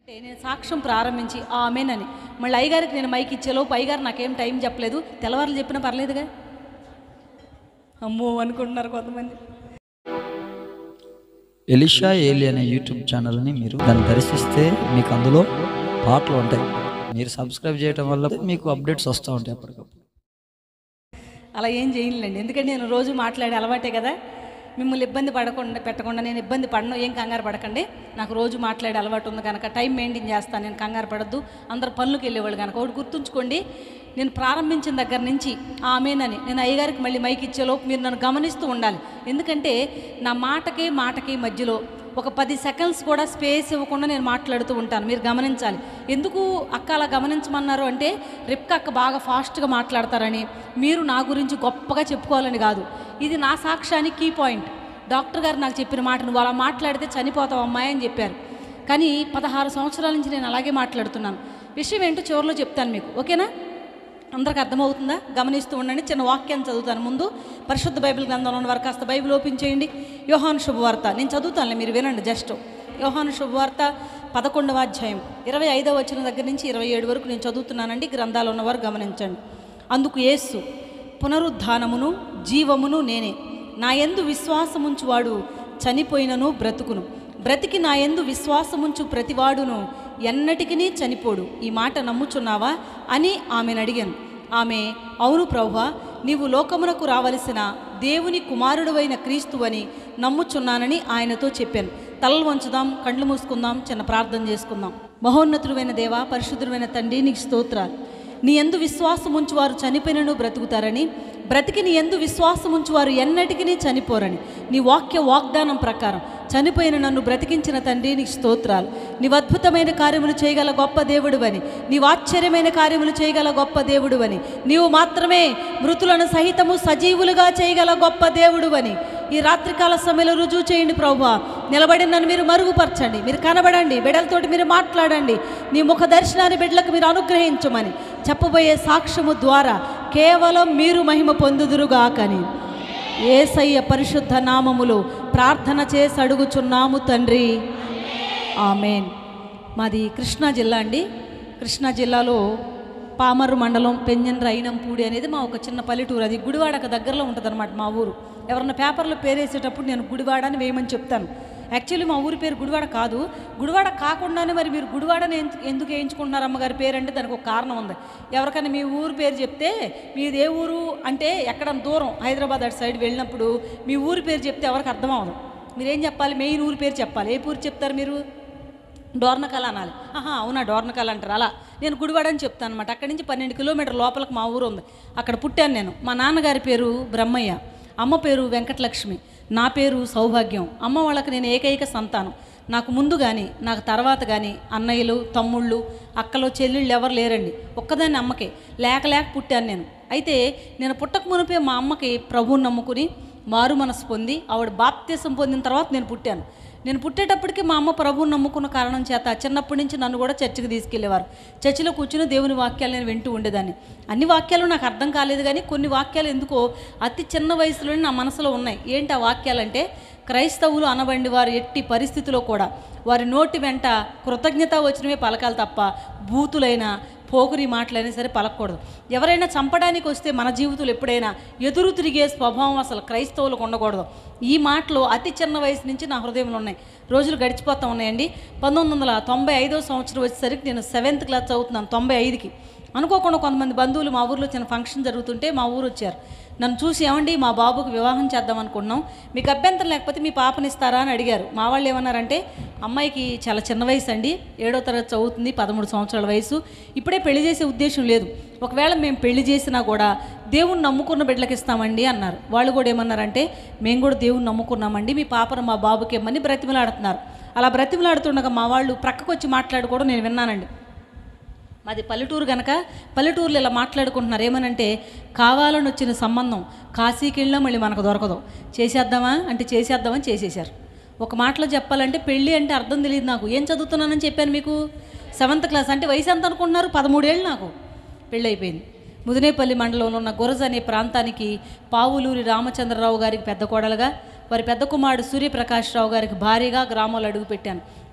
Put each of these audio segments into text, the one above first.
నేను సాక్ష్యం ప్రారంభించి ఆమెనని మళ్ళీ అయ్యగారికి నేను మైక్ ఇచ్చేలోపు అయ్యగారు నాకేం టైం చెప్పలేదు తెల్లవారులు చెప్పినా పర్లేదుగా అమ్మో అనుకుంటున్నారు కొంతమంది ఎలిషా ఏలి అనే యూట్యూబ్ ఛానల్ని మీరు దాన్ని దర్శిస్తే మీకు అందులో పాటలు ఉంటాయి మీరు సబ్స్క్రైబ్ చేయడం వల్ల మీకు అప్డేట్స్ వస్తూ ఉంటాయి అప్పటికప్పుడు అలా ఏం చేయలేండి ఎందుకంటే నేను రోజు మాట్లాడే అలవాటే కదా మిమ్మల్ని ఇబ్బంది పడకుండా పెట్టకుండా నేను ఇబ్బంది పడను ఏం కంగారు పడకండి నాకు రోజు మాట్లాడే అలవాటు ఉంది కనుక టైం మెయింటైన్ చేస్తాను నేను కంగారు పడద్దు అందరు పనులకు వెళ్ళేవాళ్ళు కనుక ఒకటి గుర్తుంచుకోండి నేను ప్రారంభించిన దగ్గర నుంచి ఆమెనని నేను అయ్యగారికి మళ్ళీ మైక్ ఇచ్చేలోపు మీరు నన్ను గమనిస్తూ ఉండాలి ఎందుకంటే నా మాటకి మాటకి మధ్యలో ఒక పది సెకండ్స్ కూడా స్పేస్ ఇవ్వకుండా నేను మాట్లాడుతూ ఉంటాను మీరు గమనించాలి ఎందుకు అక్క అలా గమనించమన్నారు అంటే రిప్క అక్క బాగా ఫాస్ట్గా మాట్లాడతారని మీరు నా గురించి గొప్పగా చెప్పుకోవాలని కాదు ఇది నా సాక్ష్యానికి కీ పాయింట్ డాక్టర్ గారు నాకు చెప్పిన మాట నువ్వు అలా మాట్లాడితే చనిపోతావు అమ్మాయి అని చెప్పారు కానీ పదహారు సంవత్సరాల నుంచి నేను అలాగే మాట్లాడుతున్నాను విషయం ఏంటో చివరిలో చెప్తాను మీకు ఓకేనా అందరికి అర్థమవుతుందా గమనిస్తూ ఉండండి చిన్న వాక్యాన్ని చదువుతాను ముందు పరిశుద్ధ బైబిల్ గ్రంథంలో ఉన్న వారు కాస్త బైబిల్ ఓపెన్ చేయండి యోహాను శుభవార్త నేను చదువుతానులే మీరు వినండి జస్ట్ యోహాను శుభవార్త పదకొండవ అధ్యాయం ఇరవై ఐదవ వచ్చిన దగ్గర నుంచి ఇరవై ఏడు వరకు నేను చదువుతున్నానండి గ్రంథాలు ఉన్నవారు గమనించండి అందుకు యేసు పునరుద్ధానమును జీవమును నేనే నా యందు విశ్వాసముంచువాడు చనిపోయినను బ్రతుకును బ్రతికి నా యందు విశ్వాసముంచు ప్రతివాడును ఎన్నటికినీ చనిపోడు ఈ మాట నమ్ముచున్నావా అని ఆమెను అడిగాను ఆమె అవును ప్రభువా నీవు లోకమునకు రావలసిన దేవుని కుమారుడువైన క్రీస్తువని నమ్ముచున్నానని ఆయనతో చెప్పాను తలలు వంచుదాం కళ్ళు మూసుకుందాం చిన్న ప్రార్థన చేసుకుందాం మహోన్నతుడైన దేవా పరిశుద్ధుడైన తండ్రి నీకు స్తోత్రాలు నీ ఎందు విశ్వాసం ఉంచువారు చనిపోయినను బ్రతుకుతారని బ్రతికి నీ ఎందు విశ్వాసం ఉంచువారు ఎన్నటికీ చనిపోరని నీ వాక్య వాగ్దానం ప్రకారం చనిపోయిన నన్ను బ్రతికించిన తండ్రి నీకు స్తోత్రాలు నీవు అద్భుతమైన కార్యములు చేయగల గొప్ప దేవుడువని నీవు ఆశ్చర్యమైన కార్యములు చేయగల గొప్ప దేవుడువని నీవు మాత్రమే మృతులను సహితము సజీవులుగా చేయగల గొప్ప దేవుడువని ఈ రాత్రికాల సమయంలో రుజువు చేయండి ప్రభు నిలబడి నన్ను మీరు మరుగుపరచండి మీరు కనబడండి బిడ్డలతోటి మీరు మాట్లాడండి నీ ముఖ దర్శనాన్ని బిడ్డలకు మీరు అనుగ్రహించమని చెప్పబోయే సాక్ష్యము ద్వారా కేవలం మీరు మహిమ పొందుదురుగాకని ఏసయ్య పరిశుద్ధ నామములో ప్రార్థన చేసి అడుగుచున్నాము తండ్రి ఆమెన్ మాది కృష్ణా జిల్లా అండి కృష్ణా జిల్లాలో పామర్రు మండలం పెంజన్ రైనంపూడి అనేది మా ఒక చిన్న పల్లెటూరు అది గుడివాడకు దగ్గరలో ఉంటుంది మా ఊరు ఎవరన్నా పేపర్లో పేరేసేటప్పుడు నేను గుడివాడ అని వేయమని చెప్తాను యాక్చువల్లీ మా ఊరి పేరు గుడివాడ కాదు గుడివాడ కాకుండానే మరి మీరు గుడివాడని ఎందు- ఎందుకు వేయించుకుంటున్నారు అమ్మగారి పేరు అంటే దానికి ఒక కారణం ఉంది ఎవరికైనా మీ ఊరు పేరు చెప్తే మీది ఏ ఊరు అంటే ఎక్కడ దూరం హైదరాబాద్ అటు సైడ్ వెళ్ళినప్పుడు మీ ఊరి పేరు చెప్తే ఎవరికి అర్థం అవ్వదు మీరేం చెప్పాలి మెయిన్ ఊరి పేరు చెప్పాలి ఏ ఊరు చెప్తారు మీరు డోర్నకల్ అనాలి ఆహా అవునా డోర్నకల్ అంటారు అలా నేను గుడివాడ అని చెప్తాను అనమాట అక్కడి నుంచి పన్నెండు కిలోమీటర్ లోపలికి మా ఊరు ఉంది అక్కడ పుట్టాను నేను మా నాన్నగారి పేరు బ్రహ్మయ్య అమ్మ పేరు వెంకటలక్ష్మి నా పేరు సౌభాగ్యం అమ్మ వాళ్ళకి నేను ఏకైక సంతానం నాకు ముందు కానీ నాకు తర్వాత కానీ అన్నయ్యలు తమ్ముళ్ళు అక్కలు చెల్లెళ్ళు ఎవరు లేరండి ఒక్కదాన్ని అమ్మకే లేక లేక పుట్టాను నేను అయితే నేను పుట్టక మునిపే మా అమ్మకి ప్రభువుని నమ్ముకుని మారు మనసు పొంది ఆవిడ బాప్తీసం పొందిన తర్వాత నేను పుట్టాను నేను పుట్టేటప్పటికి మా అమ్మ ప్రభువుని నమ్ముకున్న కారణం చేత చిన్నప్పటి నుంచి నన్ను కూడా చర్చికి తీసుకెళ్లేవారు చర్చిలో కూర్చుని దేవుని వాక్యాలు నేను వింటూ ఉండేదాన్ని అన్ని వాక్యాలు నాకు అర్థం కాలేదు కానీ కొన్ని వాక్యాలు ఎందుకో అతి చిన్న వయసులోనే నా మనసులో ఉన్నాయి ఏంటి ఆ వాక్యాలంటే క్రైస్తవులు అనబండి వారు ఎట్టి పరిస్థితిలో కూడా వారి నోటి వెంట కృతజ్ఞత వచ్చినవే పలకాలి తప్ప బూతులైన పోకురి మాటలైనా సరే పలకూడదు ఎవరైనా చంపడానికి వస్తే మన జీవితంలో ఎప్పుడైనా ఎదురు తిరిగే స్వభావం అసలు క్రైస్తవులకు ఉండకూడదు ఈ మాటలు అతి చిన్న వయసు నుంచి నా హృదయంలో ఉన్నాయి రోజులు గడిచిపోతూ ఉన్నాయండి పంతొమ్మిది వందల తొంభై ఐదో సంవత్సరం వచ్చేసరికి నేను సెవెంత్ క్లాస్ చదువుతున్నాను తొంభై ఐదుకి అనుకోకుండా కొంతమంది బంధువులు మా ఊర్లో చిన్న ఫంక్షన్ జరుగుతుంటే మా ఊరు వచ్చారు నన్ను చూసి ఏమండి మా బాబుకు వివాహం చేద్దాం అనుకున్నాం మీకు అభ్యంతరం లేకపోతే మీ పాపనిస్తారా అని అడిగారు మా వాళ్ళు ఏమన్నారంటే అమ్మాయికి చాలా చిన్న వయసు అండి ఏడో తరగతి చదువుతుంది పదమూడు సంవత్సరాల వయసు ఇప్పుడే పెళ్లి చేసే ఉద్దేశం లేదు ఒకవేళ మేము పెళ్లి చేసినా కూడా దేవుణ్ణి నమ్ముకున్న బిడ్డలకి ఇస్తామండి అన్నారు వాళ్ళు కూడా ఏమన్నారంటే మేము కూడా దేవుణ్ణి నమ్ముకున్నామండి మీ పాపను మా బాబుకి ఇమ్మని బ్రతిమలాడుతున్నారు అలా బ్రతిమలాడుతుండగా మా వాళ్ళు ప్రక్కకు వచ్చి మాట్లాడుకోవడం నేను విన్నానండి మాది పల్లెటూరు గనక పల్లెటూరులో ఇలా మాట్లాడుకుంటున్నారు ఏమనంటే కావాలని వచ్చిన సంబంధం కాశీకి వెళ్ళినా మళ్ళీ మనకు దొరకదు చేసేద్దామా అంటే చేసేద్దామని చేసేశారు ఒక మాటలో చెప్పాలంటే పెళ్ళి అంటే అర్థం తెలియదు నాకు ఏం చదువుతున్నానని చెప్పాను మీకు సెవెంత్ క్లాస్ అంటే వయసు ఎంత అనుకుంటున్నారు పదమూడేళ్ళు నాకు పెళ్ళి అయిపోయింది ముదినేపల్లి మండలంలో ఉన్న గొరజ అనే ప్రాంతానికి పావులూరి రామచంద్రరావు గారికి పెద్ద కోడలుగా వారి పెద్ద కుమారుడు సూర్యప్రకాశ్రావు గారికి భారీగా గ్రామాలు అడుగుపెట్టాను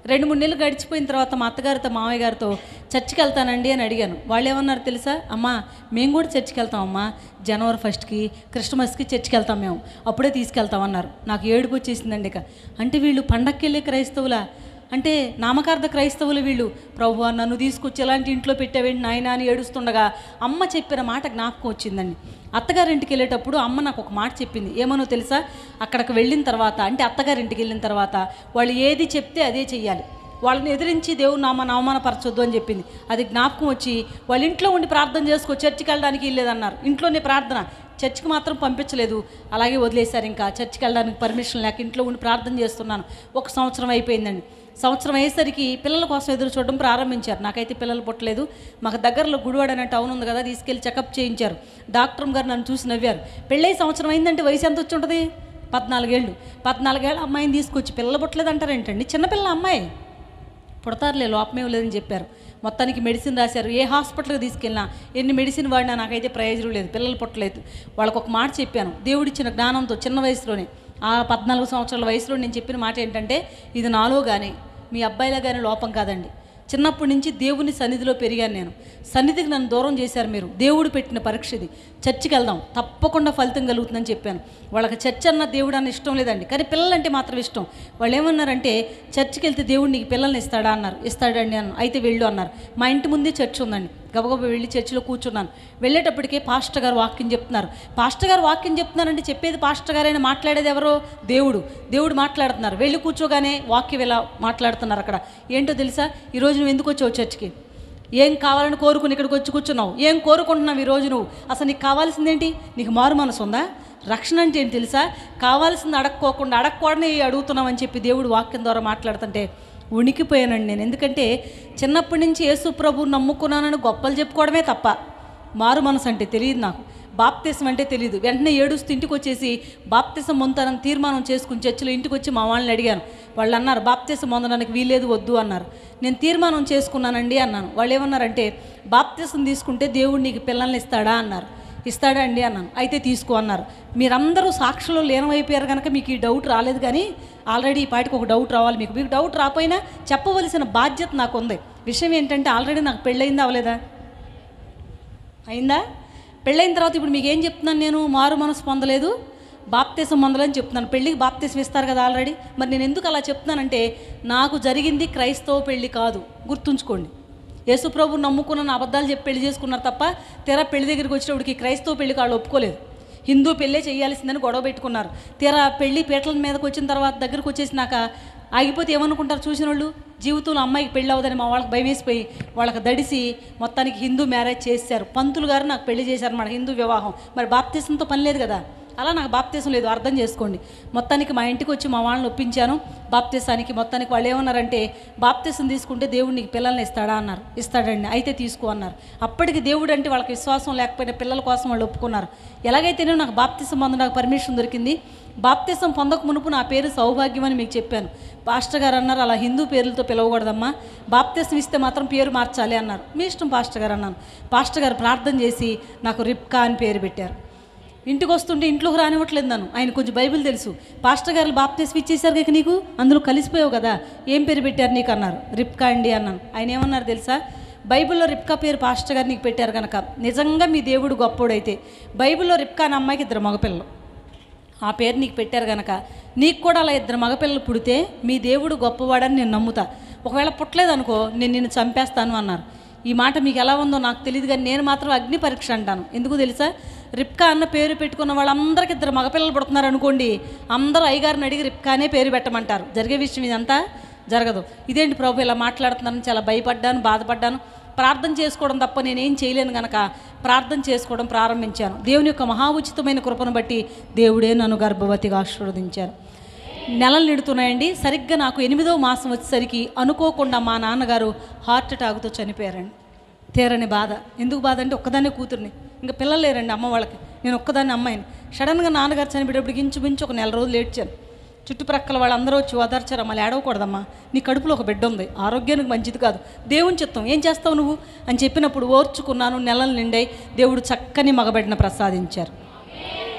రెండు మూడు నెలలు గడిచిపోయిన తర్వాత మా అత్తగారితో మామయ్య గారితో చర్చికి వెళ్తానండి అని అడిగాను వాళ్ళు ఏమన్నారు తెలుసా అమ్మా మేము కూడా చర్చికి వెళ్తాం అమ్మా జనవరి ఫస్ట్కి క్రిస్మస్కి చర్చికి వెళ్తాం మేము అప్పుడే తీసుకెళ్తాం అన్నారు నాకు ఏడుపు వచ్చేసిందండి ఇక అంటే వీళ్ళు పండక్కి వెళ్ళే క్రైస్తవులా అంటే నామకార్థ క్రైస్తవులు వీళ్ళు ప్రభు నన్ను తీసుకొచ్చి ఎలాంటి ఇంట్లో పెట్టావేంటి నాయన అని ఏడుస్తుండగా అమ్మ చెప్పిన మాట జ్ఞాపకం వచ్చిందండి అత్తగారింటికి వెళ్ళేటప్పుడు అమ్మ నాకు ఒక మాట చెప్పింది ఏమనో తెలుసా అక్కడికి వెళ్ళిన తర్వాత అంటే అత్తగారింటికి వెళ్ళిన తర్వాత వాళ్ళు ఏది చెప్తే అదే చెయ్యాలి వాళ్ళని ఎదిరించి దేవుడు నామ అవమానపరచొద్దు అని చెప్పింది అది జ్ఞాపకం వచ్చి వాళ్ళ ఇంట్లో ఉండి ప్రార్థన చేసుకో చర్చికి వెళ్ళడానికి వెళ్ళేదన్నారు ఇంట్లోనే ప్రార్థన చర్చికి మాత్రం పంపించలేదు అలాగే వదిలేశారు ఇంకా చర్చికి వెళ్ళడానికి పర్మిషన్ లేక ఇంట్లో ఉండి ప్రార్థన చేస్తున్నాను ఒక సంవత్సరం అయిపోయిందండి సంవత్సరం అయ్యేసరికి పిల్లల కోసం ఎదురు చూడడం ప్రారంభించారు నాకైతే పిల్లలు పుట్టలేదు మాకు దగ్గరలో గుడివాడ అనే టౌన్ ఉంది కదా తీసుకెళ్ళి చెకప్ చేయించారు డాక్టర్ గారు నన్ను చూసి నవ్వారు పెళ్ళై సంవత్సరం అయిందంటే వయసు ఎంత వచ్చి ఉంటుంది పద్నాలుగేళ్ళు పద్నాలుగేళ్ళ అమ్మాయిని తీసుకొచ్చి పిల్లలు పుట్టలేదు అంటారేంటండి చిన్నపిల్ల అమ్మాయి పుడతారులే లోపమేం లేదని చెప్పారు మొత్తానికి మెడిసిన్ రాశారు ఏ హాస్పిటల్కి తీసుకెళ్ళినా ఎన్ని మెడిసిన్ వాడినా నాకైతే ప్రయోజనం లేదు పిల్లలు పుట్టలేదు వాళ్ళకు ఒక మాట చెప్పాను దేవుడిచ్చిన జ్ఞానంతో చిన్న వయసులోనే ఆ పద్నాలుగు సంవత్సరాల వయసులో నేను చెప్పిన మాట ఏంటంటే ఇది నాలో కానీ మీ అబ్బాయిలో కానీ లోపం కాదండి చిన్నప్పటి నుంచి దేవుని సన్నిధిలో పెరిగాను నేను సన్నిధికి నన్ను దూరం చేశారు మీరు దేవుడు పెట్టిన పరీక్ష ఇది చర్చికి వెళ్దాం తప్పకుండా ఫలితం కలుగుతుందని చెప్పాను వాళ్ళకి చర్చ్ అన్న దేవుడు అన్న ఇష్టం లేదండి కానీ పిల్లలంటే మాత్రం ఇష్టం వాళ్ళు ఏమన్నారంటే చర్చికి వెళ్తే దేవుడు నీకు పిల్లల్ని ఇస్తాడా అన్నారు ఇస్తాడండి అన్న అయితే వెళ్ళు అన్నారు మా ఇంటి ముందే చర్చ్ ఉందండి గబగబ వెళ్ళి చర్చిలో కూర్చున్నాను వెళ్ళేటప్పటికే పాస్టర్ గారు వాక్యం చెప్తున్నారు పాస్టర్ గారు వాక్యం చెప్తున్నారంటే చెప్పేది పాస్టర్ గారైనా మాట్లాడేది ఎవరో దేవుడు దేవుడు మాట్లాడుతున్నారు వెళ్ళి కూర్చోగానే వాక్యం ఇలా మాట్లాడుతున్నారు అక్కడ ఏంటో తెలుసా ఈరోజు నువ్వు ఎందుకు వచ్చావు చర్చికి ఏం కావాలని కోరుకుని ఇక్కడికి వచ్చి కూర్చున్నావు ఏం కోరుకుంటున్నావు ఈరోజు నువ్వు అసలు నీకు కావాల్సిందేంటి నీకు మారు మనసు ఉందా రక్షణ అంటే ఏంటి తెలుసా కావాల్సింది అడక్కోకుండా అడగకూడనే అడుగుతున్నావు అని చెప్పి దేవుడు వాక్యం ద్వారా మాట్లాడుతుంటే ఉనికిపోయానండి నేను ఎందుకంటే చిన్నప్పటి నుంచి యేసు ప్రభు నమ్ముకున్నానని గొప్పలు చెప్పుకోవడమే తప్ప మారు మనసు అంటే తెలియదు నాకు బాప్తిసం అంటే తెలియదు వెంటనే ఏడుస్తూ ఇంటికి వచ్చేసి బాప్తిసం పొందుతానని తీర్మానం చేసుకుని చర్చిలో ఇంటికి వచ్చి మా వాళ్ళని అడిగాను వాళ్ళు అన్నారు బాప్తిసం పొందడానికి వీలేదు వద్దు అన్నారు నేను తీర్మానం చేసుకున్నానండి అన్నాను వాళ్ళు ఏమన్నారంటే బాప్తిసం తీసుకుంటే దేవుడు నీకు పిల్లల్ని ఇస్తాడా అన్నారు ఇస్తాడా అండి అన్నాను అయితే తీసుకో అన్నారు మీరందరూ సాక్షులు లీనమైపోయారు కనుక మీకు ఈ డౌట్ రాలేదు కానీ ఆల్రెడీ ఈ పాటికి ఒక డౌట్ రావాలి మీకు మీకు డౌట్ రాపోయినా చెప్పవలసిన బాధ్యత నాకు ఉంది విషయం ఏంటంటే ఆల్రెడీ నాకు పెళ్ళయిందా అవలేదా అయిందా పెళ్ళైన తర్వాత ఇప్పుడు మీకు ఏం చెప్తున్నాను నేను మారు మనసు పొందలేదు బాప్తీసం పొందలేని చెప్తున్నాను పెళ్ళికి బాప్తీసం ఇస్తారు కదా ఆల్రెడీ మరి నేను ఎందుకు అలా చెప్తున్నానంటే నాకు జరిగింది క్రైస్తవ పెళ్ళి కాదు గుర్తుంచుకోండి యేసుప్రభు నమ్ముకున్న అబద్ధాలు చెప్పి పెళ్లి చేసుకున్నారు తప్ప తీరా పెళ్లి దగ్గరికి వచ్చేటప్పటికి క్రైస్తవ పెళ్లి వాళ్ళు ఒప్పుకోలేదు హిందూ పెళ్ళే చేయాల్సిందని గొడవ పెట్టుకున్నారు తీరా పెళ్లి పీటల మీదకి వచ్చిన తర్వాత దగ్గరకు వచ్చేసినాక ఆగిపోతే ఏమనుకుంటారు చూసిన వాళ్ళు జీవితంలో అమ్మాయికి పెళ్ళి అవ్వదని మా వాళ్ళకి భయం వేసిపోయి వాళ్ళకి దడిసి మొత్తానికి హిందూ మ్యారేజ్ చేశారు పంతులు గారు నాకు పెళ్లి చేశారు మన హిందూ వివాహం మరి బాప్తీసంతో పని లేదు కదా అలా నాకు బాప్తీసం లేదు అర్థం చేసుకోండి మొత్తానికి మా ఇంటికి వచ్చి మా వాళ్ళని ఒప్పించాను బాప్తీసానికి మొత్తానికి వాళ్ళు ఏమన్నారంటే బాప్తీసం తీసుకుంటే దేవుడు నీకు పిల్లల్ని ఇస్తాడా అన్నారు ఇస్తాడండి అయితే తీసుకో అన్నారు అప్పటికి దేవుడు అంటే వాళ్ళకి విశ్వాసం లేకపోయినా పిల్లల కోసం వాళ్ళు ఒప్పుకున్నారు ఎలాగైతేనే నాకు బాప్తీసం పొందడానికి పర్మిషన్ దొరికింది బాప్తీసం పొందక మునుపు నా పేరు సౌభాగ్యం అని మీకు చెప్పాను పాస్టర్ గారు అన్నారు అలా హిందూ పేర్లతో పిలవకూడదమ్మా బాప్తీసం ఇస్తే మాత్రం పేరు మార్చాలి అన్నారు మీ ఇష్టం పాస్టర్ గారు అన్నాను పాస్టర్ గారు ప్రార్థన చేసి నాకు రిప్కా అని పేరు పెట్టారు ఇంటికి వస్తుంటే ఇంట్లోకి రానివ్వట్లేదు నన్ను ఆయన కొంచెం బైబిల్ తెలుసు పాస్టర్ గారు బాప్తీసం ఇచ్చేసారు కనుక నీకు అందులో కలిసిపోయావు కదా ఏం పేరు పెట్టారు నీకు అన్నారు రిప్కా అండి అన్నాను ఆయన ఏమన్నారు తెలుసా బైబిల్లో రిప్కా పేరు పాస్టర్ గారు నీకు పెట్టారు కనుక నిజంగా మీ దేవుడు గొప్పోడైతే బైబిల్లో రిప్కా అనే అమ్మాయికి ఇద్దరు మగపిల్లలు ఆ పేరు నీకు పెట్టారు గనక నీకు కూడా అలా ఇద్దరు మగపిల్లలు పుడితే మీ దేవుడు గొప్పవాడని నేను నమ్ముతా ఒకవేళ పుట్టలేదనుకో నేను నిన్ను చంపేస్తాను అన్నారు ఈ మాట మీకు ఎలా ఉందో నాకు తెలియదు కానీ నేను మాత్రం అగ్ని పరీక్ష అంటాను ఎందుకు తెలుసా రిప్కా అన్న పేరు పెట్టుకున్న వాళ్ళందరికి ఇద్దరు మగపిల్లలు పుడుతున్నారు అనుకోండి అందరూ అయ్యగారిని అడిగి రిప్కానే పేరు పెట్టమంటారు జరిగే విషయం ఇదంతా జరగదు ఇదేంటి ప్రభు ఇలా మాట్లాడుతున్నాను చాలా భయపడ్డాను బాధపడ్డాను ప్రార్థన చేసుకోవడం తప్ప నేనేం చేయలేను గనక ప్రార్థన చేసుకోవడం ప్రారంభించాను దేవుని యొక్క మహా ఉచితమైన కృపను బట్టి దేవుడే నన్ను గర్భవతిగా ఆశీర్వదించారు నెలలు నిడుతున్నాయండి సరిగ్గా నాకు ఎనిమిదవ మాసం వచ్చేసరికి అనుకోకుండా మా నాన్నగారు హార్ట్ అటాక్తో చనిపోయారండి తీరని బాధ ఎందుకు బాధ అంటే ఒక్కదాన్నే కూతుర్ని ఇంకా పిల్లలు లేరండి అమ్మ వాళ్ళకి నేను ఒక్కదాన్ని అమ్మాయిని సడన్గా నాన్నగారు చనిపోయేటప్పటికి ఇంచుమించు ఒక నెల రోజులు ఏడ్చాను చుట్టుప్రక్కల వాళ్ళందరూ వచ్చి ఓదార్చారు మళ్ళీ ఏడవకూడదమ్మా నీ కడుపులో ఒక బిడ్డ ఉంది ఆరోగ్యానికి మంచిది కాదు దేవుని చిత్తం ఏం చేస్తావు నువ్వు అని చెప్పినప్పుడు ఓర్చుకున్నాను నెలలు నిండాయి దేవుడు చక్కని మగబిడ్డను ప్రసాదించారు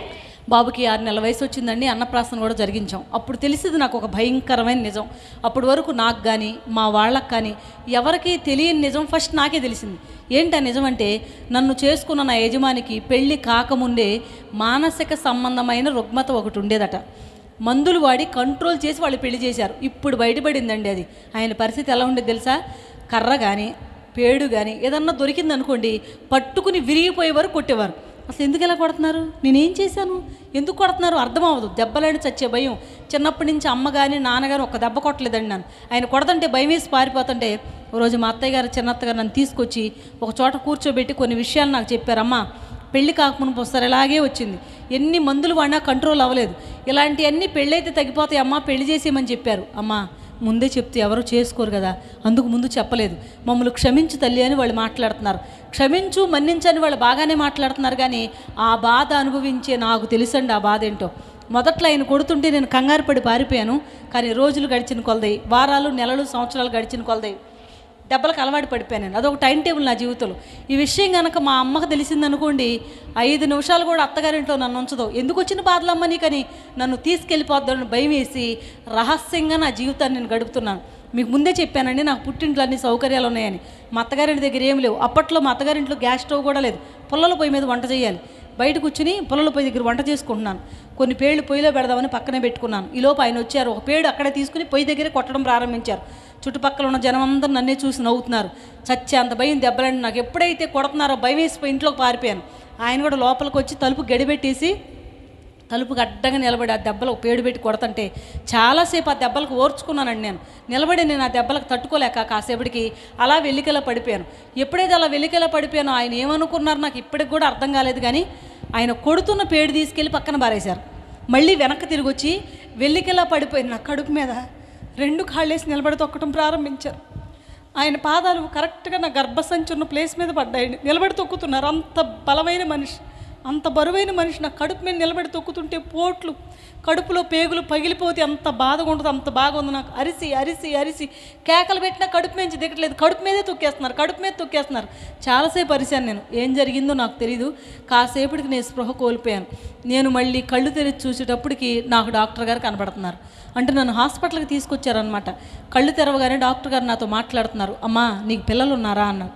బాబుకి ఆరు నెలల వయసు వచ్చిందండి అన్నప్రాసన కూడా జరిగించాం అప్పుడు తెలిసింది నాకు ఒక భయంకరమైన నిజం అప్పటి వరకు నాకు కానీ మా వాళ్ళకి కానీ ఎవరికి తెలియని నిజం ఫస్ట్ నాకే తెలిసింది ఏంటి ఆ నిజం అంటే నన్ను చేసుకున్న నా యజమానికి పెళ్ళి కాకముందే మానసిక సంబంధమైన రుగ్మత ఒకటి ఉండేదట మందులు వాడి కంట్రోల్ చేసి వాళ్ళు పెళ్లి చేశారు ఇప్పుడు బయటపడిందండి అది ఆయన పరిస్థితి ఎలా ఉండేది తెలుసా కర్ర కానీ పేడు కానీ ఏదన్నా దొరికింది అనుకోండి పట్టుకుని విరిగిపోయే వరకు కొట్టేవారు అసలు ఎందుకు ఎలా కొడుతున్నారు నేనేం చేశాను ఎందుకు కొడుతున్నారు అర్థం అవ్వదు దెబ్బలాంటి చచ్చే భయం చిన్నప్పటి నుంచి అమ్మ కానీ నాన్నగారు ఒక దెబ్బ కొట్టలేదండి నన్ను ఆయన కొడతంటే భయం వేసి పారిపోతుంటే ఓ రోజు మా అత్తయ్య గారు చిన్నత్తగారు నన్ను తీసుకొచ్చి ఒక చోట కూర్చోబెట్టి కొన్ని విషయాలు నాకు చెప్పారమ్మా పెళ్లి కాకమునుపు వస్తారు ఇలాగే వచ్చింది ఎన్ని మందులు వాడినా కంట్రోల్ అవ్వలేదు ఇలాంటివన్నీ పెళ్ళైతే తగ్గిపోతాయి అమ్మా పెళ్లి చేసేయమని చెప్పారు అమ్మా ముందే చెప్తే ఎవరు చేసుకోరు కదా అందుకు ముందు చెప్పలేదు మమ్మల్ని క్షమించు తల్లి అని వాళ్ళు మాట్లాడుతున్నారు క్షమించు మన్నించని వాళ్ళు బాగానే మాట్లాడుతున్నారు కానీ ఆ బాధ అనుభవించే నాకు తెలుసండి ఆ బాధ ఏంటో మొదట్లో ఆయన కొడుతుంటే నేను కంగారు పడి పారిపోయాను కానీ రోజులు గడిచిన కొలదాయి వారాలు నెలలు సంవత్సరాలు గడిచిన కొలదాయి దెబ్బలకు అలవాటు పడిపోయాను నేను అదొక టైం టేబుల్ నా జీవితంలో ఈ విషయం కనుక మా అమ్మకు తెలిసిందనుకోండి ఐదు నిమిషాలు కూడా అత్తగారింట్లో నన్ను ఉంచదు ఎందుకు వచ్చిన బాధలమ్మ నీకని నన్ను తీసుకెళ్ళిపోద్దని భయం వేసి రహస్యంగా నా జీవితాన్ని నేను గడుపుతున్నాను మీకు ముందే చెప్పానండి నాకు పుట్టింట్లో అన్ని సౌకర్యాలు ఉన్నాయని మా అత్తగారింటి దగ్గర ఏం లేవు అప్పట్లో మా అత్తగారింట్లో గ్యాస్ స్టవ్ కూడా లేదు పుల్లల పొయ్యి మీద వంట చేయాలి బయట కూర్చుని పుల్లల పొయ్యి దగ్గర వంట చేసుకుంటున్నాను కొన్ని పేళ్ళు పొయ్యిలో పెడదామని పక్కనే పెట్టుకున్నాను ఈలోపు ఆయన వచ్చారు ఒక పేడు అక్కడే తీసుకుని పొయ్యి దగ్గరే కొట్టడం ప్రారంభించారు చుట్టుపక్కల ఉన్న జనం అందరూ నన్నే చూసి నవ్వుతున్నారు చచ్చే అంత భయం దెబ్బలండి నాకు ఎప్పుడైతే కొడుతున్నారో భయం వేసిపోయి ఇంట్లోకి పారిపోయాను ఆయన కూడా లోపలికి వచ్చి తలుపు గడిపెట్టేసి తలుపుకి అడ్డంగా నిలబడి ఆ దెబ్బలు పేడు పెట్టి కొడతంటే చాలాసేపు ఆ దెబ్బలకు ఓర్చుకున్నానండి నేను నిలబడి నేను ఆ దెబ్బలకు తట్టుకోలేక కాసేపటికి అలా వెల్లికెలా పడిపోయాను ఎప్పుడైతే అలా వెల్లికెలా పడిపోయానో ఆయన ఏమనుకున్నారు నాకు ఇప్పటికి కూడా అర్థం కాలేదు కానీ ఆయన కొడుతున్న పేడు తీసుకెళ్ళి పక్కన పారేశారు మళ్ళీ వెనక్కి తిరిగి వచ్చి వెల్లికెలా పడిపోయింది నా కడుపు మీద రెండు కాళ్ళేసి నిలబడి తొక్కడం ప్రారంభించారు ఆయన పాదాలు కరెక్ట్గా నా గర్భసంచి ఉన్న ప్లేస్ మీద పడ్డాయండి నిలబడి తొక్కుతున్నారు అంత బలమైన మనిషి అంత బరువైన మనిషి నా కడుపు మీద నిలబడి తొక్కుతుంటే పోట్లు కడుపులో పేగులు పగిలిపోతే అంత బాధగా ఉంటుంది అంత బాగా ఉంది నాకు అరిసి అరిసి అరిసి కేకలు పెట్టినా కడుపు మీద దిగట్లేదు కడుపు మీదే తొక్కేస్తున్నారు కడుపు మీద తొక్కేస్తున్నారు చాలాసేపు అరిశాను నేను ఏం జరిగిందో నాకు తెలియదు కాసేపటికి నేను స్పృహ కోల్పోయాను నేను మళ్ళీ కళ్ళు తెరిచి చూసేటప్పటికి నాకు డాక్టర్ గారు కనబడుతున్నారు అంటే నన్ను హాస్పిటల్కి తీసుకొచ్చారనమాట కళ్ళు తెరవగానే డాక్టర్ గారు నాతో మాట్లాడుతున్నారు అమ్మా నీకు పిల్లలు ఉన్నారా అన్నారు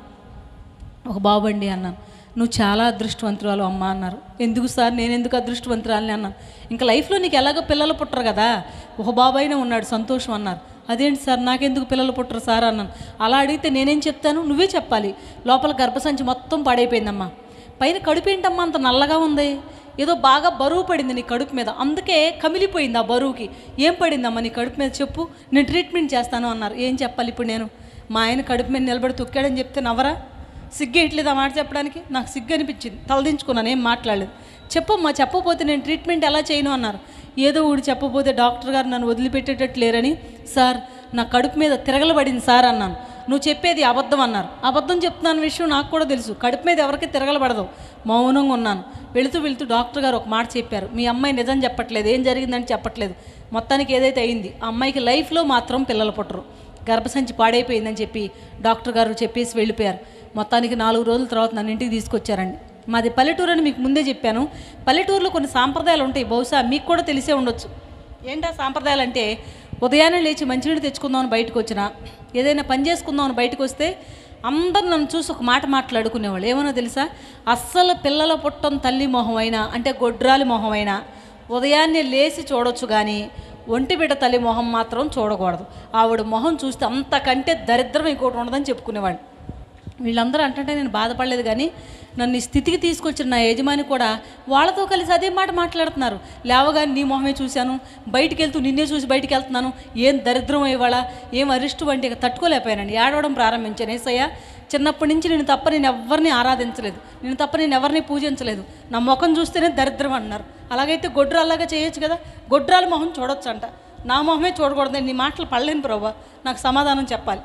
ఒక బాబు అండి అన్నాను నువ్వు చాలా అదృష్టవంతురాలు అమ్మ అన్నారు ఎందుకు సార్ నేను ఎందుకు అదృష్టవంతురాలని అన్నాను ఇంకా లైఫ్లో నీకు ఎలాగో పిల్లలు పుట్టరు కదా ఒక బాబాయినే ఉన్నాడు సంతోషం అన్నారు అదేంటి సార్ నాకెందుకు పిల్లలు పుట్టరు సార్ అన్నాను అలా అడిగితే నేనేం చెప్తాను నువ్వే చెప్పాలి లోపల గర్భసంచి మొత్తం పాడైపోయిందమ్మా పైన కడుపు ఏంటమ్మా అంత నల్లగా ఉంది ఏదో బాగా బరువు పడింది నీ కడుపు మీద అందుకే కమిలిపోయింది ఆ బరువుకి ఏం పడిందమ్మా నీ కడుపు మీద చెప్పు నేను ట్రీట్మెంట్ చేస్తాను అన్నారు ఏం చెప్పాలి ఇప్పుడు నేను మా ఆయన కడుపు మీద నిలబడి తొక్కాడని చెప్తే నవ్వరా సిగ్గేయట్లేదు ఆ మాట చెప్పడానికి నాకు సిగ్గు అనిపించింది తలదించుకున్నాను ఏం మాట్లాడలేదు చెప్పమ్మా చెప్పకపోతే నేను ట్రీట్మెంట్ ఎలా చేయను అన్నారు ఏదో ఊడి చెప్పకపోతే డాక్టర్ గారు నన్ను వదిలిపెట్టేటట్టు లేరని సార్ నా కడుపు మీద తిరగలబడింది సార్ అన్నాను నువ్వు చెప్పేది అబద్ధం అన్నారు అబద్ధం చెప్తున్నాను విషయం నాకు కూడా తెలుసు కడుపు మీద ఎవరికి తిరగలబడదు మౌనంగా ఉన్నాను వెళుతూ వెళుతూ డాక్టర్ గారు ఒక మాట చెప్పారు మీ అమ్మాయి నిజం చెప్పట్లేదు ఏం జరిగిందని చెప్పట్లేదు మొత్తానికి ఏదైతే అయింది ఆ అమ్మాయికి లైఫ్లో మాత్రం పిల్లలు పుట్టరు గర్భసంచి పాడైపోయిందని చెప్పి డాక్టర్ గారు చెప్పేసి వెళ్ళిపోయారు మొత్తానికి నాలుగు రోజుల తర్వాత నన్ను ఇంటికి తీసుకొచ్చారండి మాది పల్లెటూరు అని మీకు ముందే చెప్పాను పల్లెటూరులో కొన్ని సాంప్రదాయాలు ఉంటాయి బహుశా మీకు కూడా తెలిసే ఉండొచ్చు ఏంటా సాంప్రదాయాలు అంటే ఉదయాన్నే లేచి మంచినీళ్ళు తెచ్చుకుందామని బయటకు వచ్చిన ఏదైనా పని చేసుకుందామని బయటకు వస్తే అందరు నన్ను చూసి ఒక మాట మాట్లాడుకునేవాళ్ళు ఏమన్నా తెలుసా అస్సలు పిల్లల పుట్టం తల్లి మొహం అయినా అంటే గొడ్రాలి మొహం అయినా ఉదయాన్నే లేచి చూడొచ్చు కానీ ఒంటి బిడ్డ తల్లి మొహం మాత్రం చూడకూడదు ఆవిడ మొహం చూస్తే అంతకంటే దరిద్రం ఇంకోటి ఉండదని చెప్పుకునేవాళ్ళు వీళ్ళందరూ అంటుంటే నేను బాధపడలేదు కానీ నన్ను ఈ స్థితికి తీసుకొచ్చిన నా యజమాని కూడా వాళ్ళతో కలిసి అదే మాట మాట్లాడుతున్నారు లేవగానే నీ మొహమే చూశాను బయటికి వెళ్తూ నిన్నే చూసి బయటికి వెళ్తున్నాను ఏం దరిద్రం ఇవాళ ఏం అరిష్టు వంటి ఇక తట్టుకోలేకపోయానండి ఏడవడం ప్రారంభించాను ఏసయ్య చిన్నప్పటి నుంచి నేను తప్ప నేను ఎవరిని ఆరాధించలేదు నేను తప్ప నేను ఎవరిని పూజించలేదు నా ముఖం చూస్తేనే దరిద్రం అన్నారు అలాగైతే గొడ్రాల్లాగా చేయొచ్చు కదా గొడ్రాల మొహం చూడొచ్చు అంట నా మొహమే చూడకూడదు నీ మాటలు పడలేను ప్రభా నాకు సమాధానం చెప్పాలి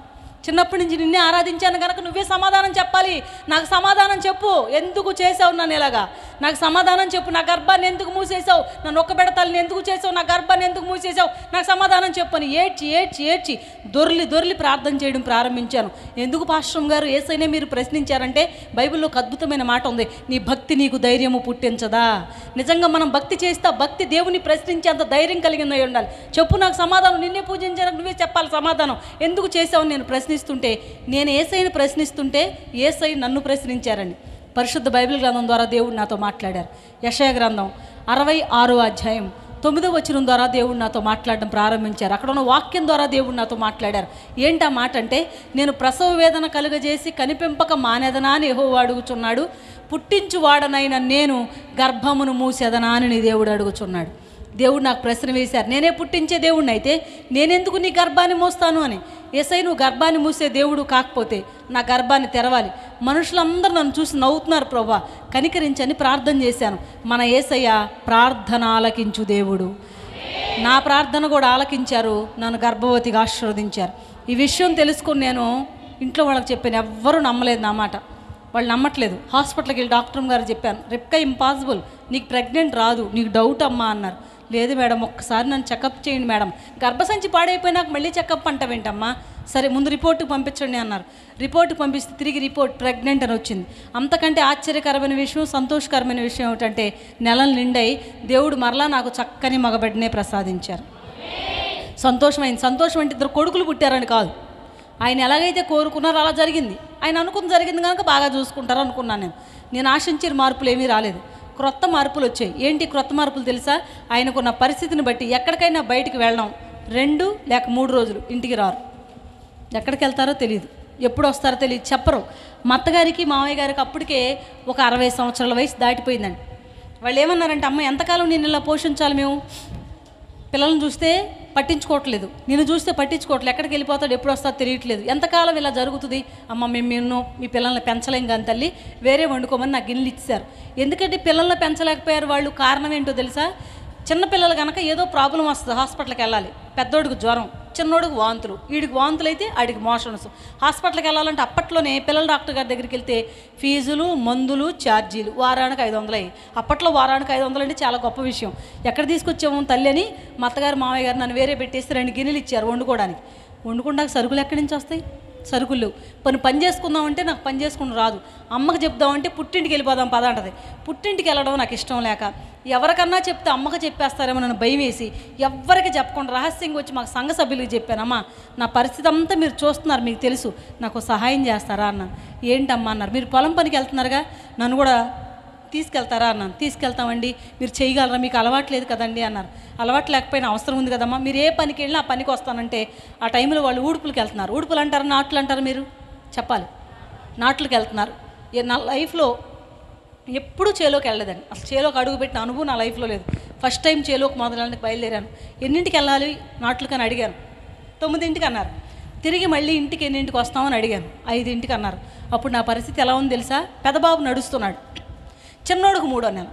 చిన్నప్పటి నుంచి నిన్నే ఆరాధించాను కనుక నువ్వే సమాధానం చెప్పాలి నాకు సమాధానం చెప్పు ఎందుకు చేసావు నన్ను ఇలాగా నాకు సమాధానం చెప్పు నా గర్భాన్ని ఎందుకు మూసేసావు నన్ను ఒక్క బెడతల్ని ఎందుకు చేసావు నా గర్భాన్ని ఎందుకు మూసేసావు నాకు సమాధానం చెప్పు అని ఏడ్చి ఏడ్చి ఏడ్చి దొర్లి దొర్లి ప్రార్థన చేయడం ప్రారంభించాను ఎందుకు పాశ్రం గారు ఏసైనా మీరు ప్రశ్నించారంటే బైబిల్లో ఒక అద్భుతమైన మాట ఉంది నీ భక్తి నీకు ధైర్యము పుట్టించదా నిజంగా మనం భక్తి చేస్తే ఆ భక్తి దేవుని ప్రశ్నించేంత ధైర్యం కలిగిందై ఉండాలి చెప్పు నాకు సమాధానం నిన్నే పూజించాను నువ్వే చెప్పాలి సమాధానం ఎందుకు చేసావు నేను ప్రశ్నిస్తుంటే నేను ఏసైని ప్రశ్నిస్తుంటే ఏసై నన్ను ప్రశ్నించారని పరిశుద్ధ బైబిల్ గ్రంథం ద్వారా దేవుడు నాతో మాట్లాడారు యశయ గ్రంథం అరవై ఆరో అధ్యాయం తొమ్మిదో వచనం ద్వారా దేవుడు నాతో మాట్లాడడం ప్రారంభించారు అక్కడ ఉన్న వాక్యం ద్వారా దేవుడు నాతో మాట్లాడారు ఏంటి ఆ మాట అంటే నేను ప్రసవ వేదన కలుగజేసి కనిపింపక మానేదనా అని యెహోవా అడుగుచున్నాడు పుట్టించువాడనైన నేను గర్భమును మూసేదనా అని నీ దేవుడు అడుగుచున్నాడు దేవుడు నాకు ప్రశ్న వేశారు నేనే పుట్టించే దేవుడిని అయితే నేనెందుకు నీ గర్భాన్ని మోస్తాను అని ఏసై నువ్వు గర్భాన్ని మూసే దేవుడు కాకపోతే నా గర్భాన్ని తెరవాలి మనుషులందరూ నన్ను చూసి నవ్వుతున్నారు ప్రభా కనికరించని ప్రార్థన చేశాను మన ఏసయ్య ప్రార్థన ఆలకించు దేవుడు నా ప్రార్థన కూడా ఆలకించారు నన్ను గర్భవతిగా ఆశీర్వదించారు ఈ విషయం తెలుసుకుని నేను ఇంట్లో వాళ్ళకి చెప్పాను ఎవ్వరూ నమ్మలేదు నా మాట వాళ్ళు నమ్మట్లేదు హాస్పిటల్కి వెళ్ళి డాక్టర్ గారు చెప్పాను రిప్కా ఇంపాసిబుల్ నీకు ప్రెగ్నెంట్ రాదు నీకు డౌట్ అమ్మా అన్నారు లేదు మేడం ఒక్కసారి నన్ను చెకప్ చేయండి మేడం గర్భసంచి పాడైపోయినాక మళ్ళీ చెకప్ అంటావేంటమ్మా సరే ముందు రిపోర్ట్కి పంపించండి అన్నారు రిపోర్ట్కి పంపిస్తే తిరిగి రిపోర్ట్ ప్రెగ్నెంట్ అని వచ్చింది అంతకంటే ఆశ్చర్యకరమైన విషయం సంతోషకరమైన విషయం ఏమిటంటే నెలలు నిండై దేవుడు మరలా నాకు చక్కని మగబిడ్డనే ప్రసాదించారు సంతోషమైంది సంతోషం అంటే ఇద్దరు కొడుకులు పుట్టారని కాదు ఆయన ఎలాగైతే కోరుకున్నారో అలా జరిగింది ఆయన అనుకుని జరిగింది కనుక బాగా చూసుకుంటారు అనుకున్నాను నేను నేను ఆశించిన మార్పులు ఏమీ రాలేదు క్రొత్త మార్పులు వచ్చాయి ఏంటి క్రొత్త మార్పులు తెలుసా ఆయనకున్న పరిస్థితిని బట్టి ఎక్కడికైనా బయటికి వెళ్ళడం రెండు లేక మూడు రోజులు ఇంటికి రారు ఎక్కడికి వెళ్తారో తెలియదు ఎప్పుడు వస్తారో తెలియదు చెప్పరు మా అత్తగారికి మామయ్య గారికి అప్పటికే ఒక అరవై సంవత్సరాల వయసు దాటిపోయిందండి వాళ్ళు ఏమన్నారంటే అమ్మ ఎంతకాలం నేను ఇలా పోషించాలి మేము పిల్లల్ని చూస్తే పట్టించుకోవట్లేదు నిన్ను చూస్తే పట్టించుకోవట్లేదు ఎక్కడికి వెళ్ళిపోతాడు ఎప్పుడు వస్తాడో తెలియట్లేదు ఎంతకాలం ఇలా జరుగుతుంది అమ్మ మేము నిన్ను మీ పిల్లల్ని పెంచలేం కానీ తల్లి వేరే వండుకోమని నాకు గిన్నెలు ఇచ్చారు ఎందుకంటే పిల్లల్ని పెంచలేకపోయారు వాళ్ళు కారణం ఏంటో తెలుసా చిన్న పిల్లలు కనుక ఏదో ప్రాబ్లం వస్తుంది హాస్పిటల్కి వెళ్ళాలి పెద్దోడికి జ్వరం చిన్నోడికి వాంతులు వీడికి వాంతులు అయితే ఆడికి మోషన్స్ హాస్పిటల్కి వెళ్ళాలంటే అప్పట్లోనే పిల్లల డాక్టర్ గారి దగ్గరికి వెళ్తే ఫీజులు మందులు ఛార్జీలు వారానికి ఐదు వందలు అయ్యి అప్పట్లో వారానికి ఐదు వందలు అంటే చాలా గొప్ప విషయం ఎక్కడ తీసుకొచ్చాము తల్లి అని మా అత్తగారు మామయ్య గారు నన్ను వేరే పెట్టేసి రెండు గిన్నెలు ఇచ్చారు వండుకోవడానికి వండుకుంటాక సరుకులు ఎక్కడి నుంచి వస్తాయి సరుకులు లేవు పని పని చేసుకుందామంటే నాకు పని చేసుకుని రాదు అమ్మకి చెప్దామంటే పుట్టింటికి వెళ్ళిపోదాం పద అంటది పుట్టింటికి వెళ్ళడం నాకు ఇష్టం లేక ఎవరికన్నా చెప్తే అమ్మకి చెప్పేస్తారేమో నన్ను భయం వేసి ఎవ్వరికి చెప్పకుండా రహస్యంగా వచ్చి మాకు సంఘ సభ్యులకి చెప్పానమ్మా నా పరిస్థితి అంతా మీరు చూస్తున్నారు మీకు తెలుసు నాకు సహాయం చేస్తారా అన్నాను ఏంటమ్మా అన్నారు మీరు పొలం పనికి వెళ్తున్నారుగా నన్ను కూడా తీసుకెళ్తారా అన్నాను తీసుకెళ్తామండి మీరు చేయగలరా మీకు అలవాటు లేదు కదండి అన్నారు అలవాటు లేకపోయినా అవసరం ఉంది కదమ్మా మీరు ఏ పనికి వెళ్ళినా ఆ పనికి వస్తానంటే ఆ టైంలో వాళ్ళు ఊడుపులకి వెళ్తున్నారు ఊడుపులు అంటారు నాట్లు అంటారు మీరు చెప్పాలి నాట్లకి వెళ్తున్నారు ఏ- నా లైఫ్లో ఎప్పుడూ చేలోకి వెళ్ళలేదండి అసలు చేలోకి అడుగు పెట్టిన అనుభవం నా లైఫ్లో లేదు ఫస్ట్ టైం చేలోకి మొదలడానికి బయలుదేరాను ఎన్నింటికి వెళ్ళాలి నాట్లకని అడిగాను తొమ్మిదింటికి అన్నారు తిరిగి మళ్ళీ ఇంటికి ఎన్నింటికి వస్తామని అడిగాను ఐదింటికి అన్నారు అప్పుడు నా పరిస్థితి ఎలా ఉంది తెలుసా పెదబాబు నడుస్తున్నాడు చిన్నోడుకు మూడో నెల